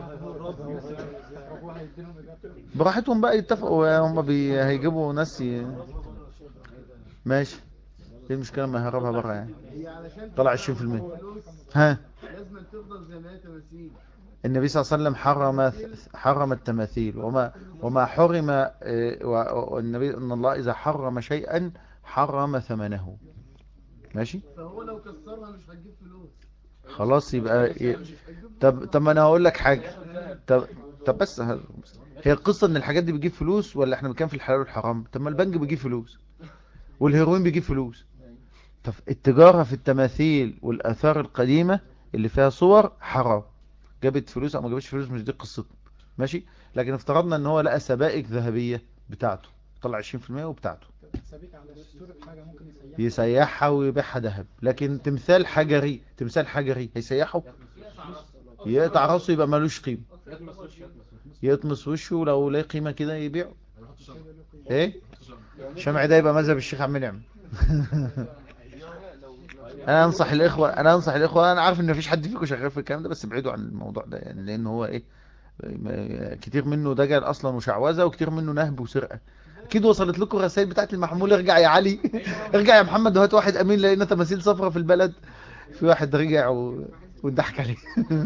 براحتهم بقى يتفقوا هم بي... هيجيبوا ناس ي... ماشي ايه المشكلة ما هربها بره يعني هي علشان طلع 20% فلوس ها لازم تفضل زي ما هي تماثيل النبي صلى الله عليه وسلم حرم حرم التماثيل وما وما حرم آه، و- والنبي ان الله اذا حرم شيئا حرم ثمنه ماشي فهو لو كسرها مش هتجيب فلوس خلاص يبقى ي... مش هتجيب طب طب ما انا هقول لك حاجه طب طب بس ه- هي القصه ان الحاجات دي بتجيب فلوس ولا احنا بنتكلم في الحلال والحرام طب ما البنك بيجيب فلوس والهيروين بيجيب فلوس طب التجاره في التماثيل والاثار القديمه اللي فيها صور حرام جابت فلوس او ما جابتش فلوس مش دي قصتنا ماشي لكن افترضنا ان هو لقى سبائك ذهبيه بتاعته طلع 20% وبتاعته سبيك على صورة حاجة ممكن يسيحها يسيحها ويبيعها ذهب لكن تمثال حجري تمثال حجري هيسيحه يقطع راسه يبقى ملوش قيمه يطمس وش يطمس وش يطمس وشه لو ليه قيمة كده يبيعه ايه الشمع ده يبقى مذهب الشيخ عم نعم انا انصح الاخوة انا انصح الاخوة انا عارف ان مفيش حد فيكم شغال في الكلام ده بس ابعدوا عن الموضوع ده يعني لان هو ايه ما- كتير منه دجل اصلا وشعوذة وكتير منه نهب وسرقة اكيد وصلت لكم رسائل بتاعت المحمول ارجع يا علي ارجع يا محمد وهات واحد امين لقينا تماثيل صفرة في البلد في واحد رجع و... وضحك عليه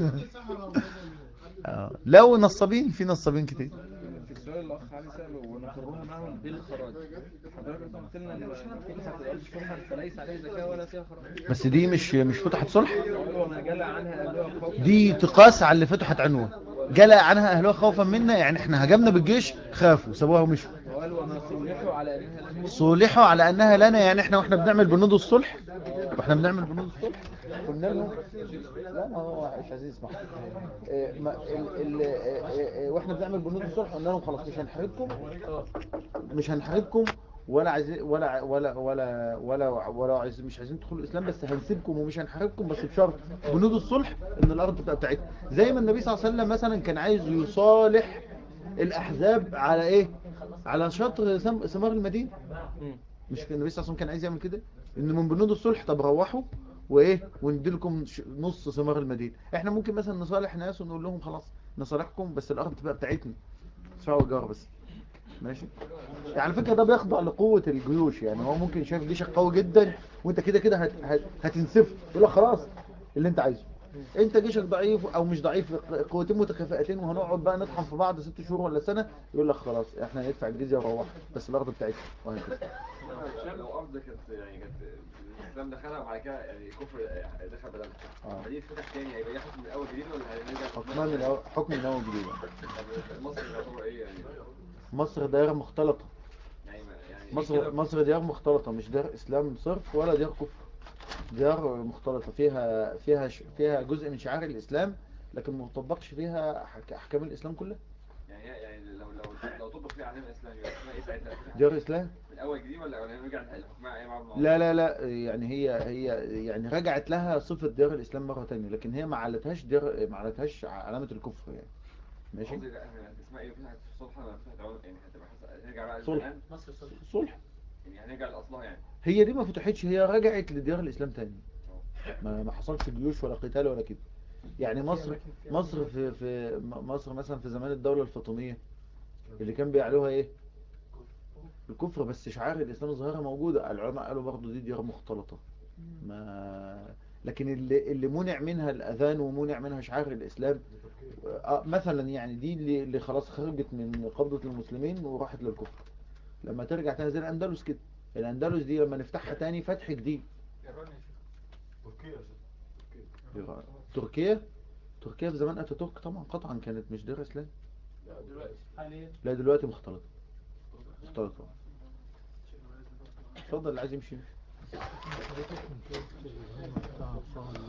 آه. لو نصابين في نصابين كتير السؤال الاخ علي ساله ونقرها معهم بالخراج حضرتك قلت لنا ان فتحت الارض فتحا فليس عليها زكاه ولا فيها خراج بس دي مش مش فتحت صلح قالوا ما جلى عنها اهلها خوفا دي تقاس على اللي فتحت عنوة جلى عنها اهلها خوفا منا يعني احنا هجمنا بالجيش خافوا سابوها ومشوا وقالوا وما صلحوا على انها لم صلحوا على انها لنا يعني احنا واحنا بنعمل بنود الصلح واحنا بنعمل بنود الصلح قلنا لهم لا ما هو مش عايزين يسمعوا إيه، ما- ال- ال- إيه، إيه، واحنا بنعمل بنود الصلح قلنا لهم خلاص مش هنحاربكم مش هنحاربكم ولا عايزين ولا ولا ولا ولا ولا عايز مش عايزين تدخلوا الاسلام بس هنسيبكم ومش هنحاربكم بس بشرط بنود الصلح ان الارض تبقى بتاعتنا زي ما النبي صلى الله عليه وسلم مثلا كان عايز يصالح الاحزاب على ايه على شطر سم- ثمار المدينه مش كان النبي صلى الله عليه وسلم كان عايز يعمل كده ان من بنود الصلح طب روحوا وايه وندي لكم ش- نص ثمار المدينه احنا ممكن مثلا نصالح ناس ونقول لهم خلاص نصالحكم بس الارض تبقى بتاعتنا ادفعوا ايجار بس ماشي يعني على فكره ده بيخضع لقوه الجيوش يعني هو ممكن شايف جيشك قوي جدا وانت كده كده هت... هت... هتنسفه يقول لك خلاص اللي انت عايزه انت جيشك ضعيف او مش ضعيف قوتين متكافئتين وهنقعد بقى نطحن في بعض ست شهور ولا سنه يقول لك خلاص احنا هندفع الجزيه ونروح بس الارض بتاعتنا وهكذا لو أرض كانت يعني كانت الإسلام دخلها وبعد كده يعني الكفر دخل بدلها آه. فدي فتح تاني هيبقى ليها حكم من الأول جديد ولا هنرجع حكمان من الأول- حكم من اول جديد طب مصر يعتبر إيه يعني مصر دائره مختلطه يعني ما- يعني مصر مصر ديار مختلطة مش ديار إسلام صرف ولا ديار كفر ديار مختلطة فيها فيها ش- فيها جزء من شعائر الإسلام لكن ما بتطبقش فيها أحك- أحكام الإسلام كلها يعني هي- يعني لو لو لو طبق فيها علم الإسلام يبقى اسمها إيه ساعتها؟ ديار إسلام من الأول جديد ولا ولا نرجع لحكمها أيام عبد لا لا لا يعني هي هي يعني رجعت لها صفة ديار الإسلام مرة تانية لكن هي ما علتهاش ديار ما علتهاش علامة الكفر يعني ماشي قصدي لا اسمها إيه فتحت صلح ولا فتحت عمر يعني هتبقى حس- هنرجع بقى صلح. للزمان؟ مصر صلح صلح يعني هنرجع لأصلها يعني هي دي ما فتحتش هي رجعت لديار الإسلام تاني ما ما حصلش جيوش ولا قتال ولا كده يعني مصر مصر في في م- مصر مثلا في زمان الدولة الفاطمية اللي كان بيعلوها ايه الكفر بس شعائر الإسلام الظاهرة موجودة العلماء قالوا برضو دي ديار مختلطة ما لكن اللي اللي منع منها الأذان ومنع منها شعائر الإسلام آه، مثلا يعني دي اللي اللي خلاص خرجت من قبضة المسلمين وراحت للكفر لما ترجع تاني زي الأندلس كده الأندلس دي لما نفتحها تاني فتح جديد تركيا يا شيخ. تركيا تركيا في زمان اتاتورك طبعا قطعا كانت مش دير اسلام حاليا لا دلوقتي مختلطه مختلطه اتفضل اللي عايز يمشي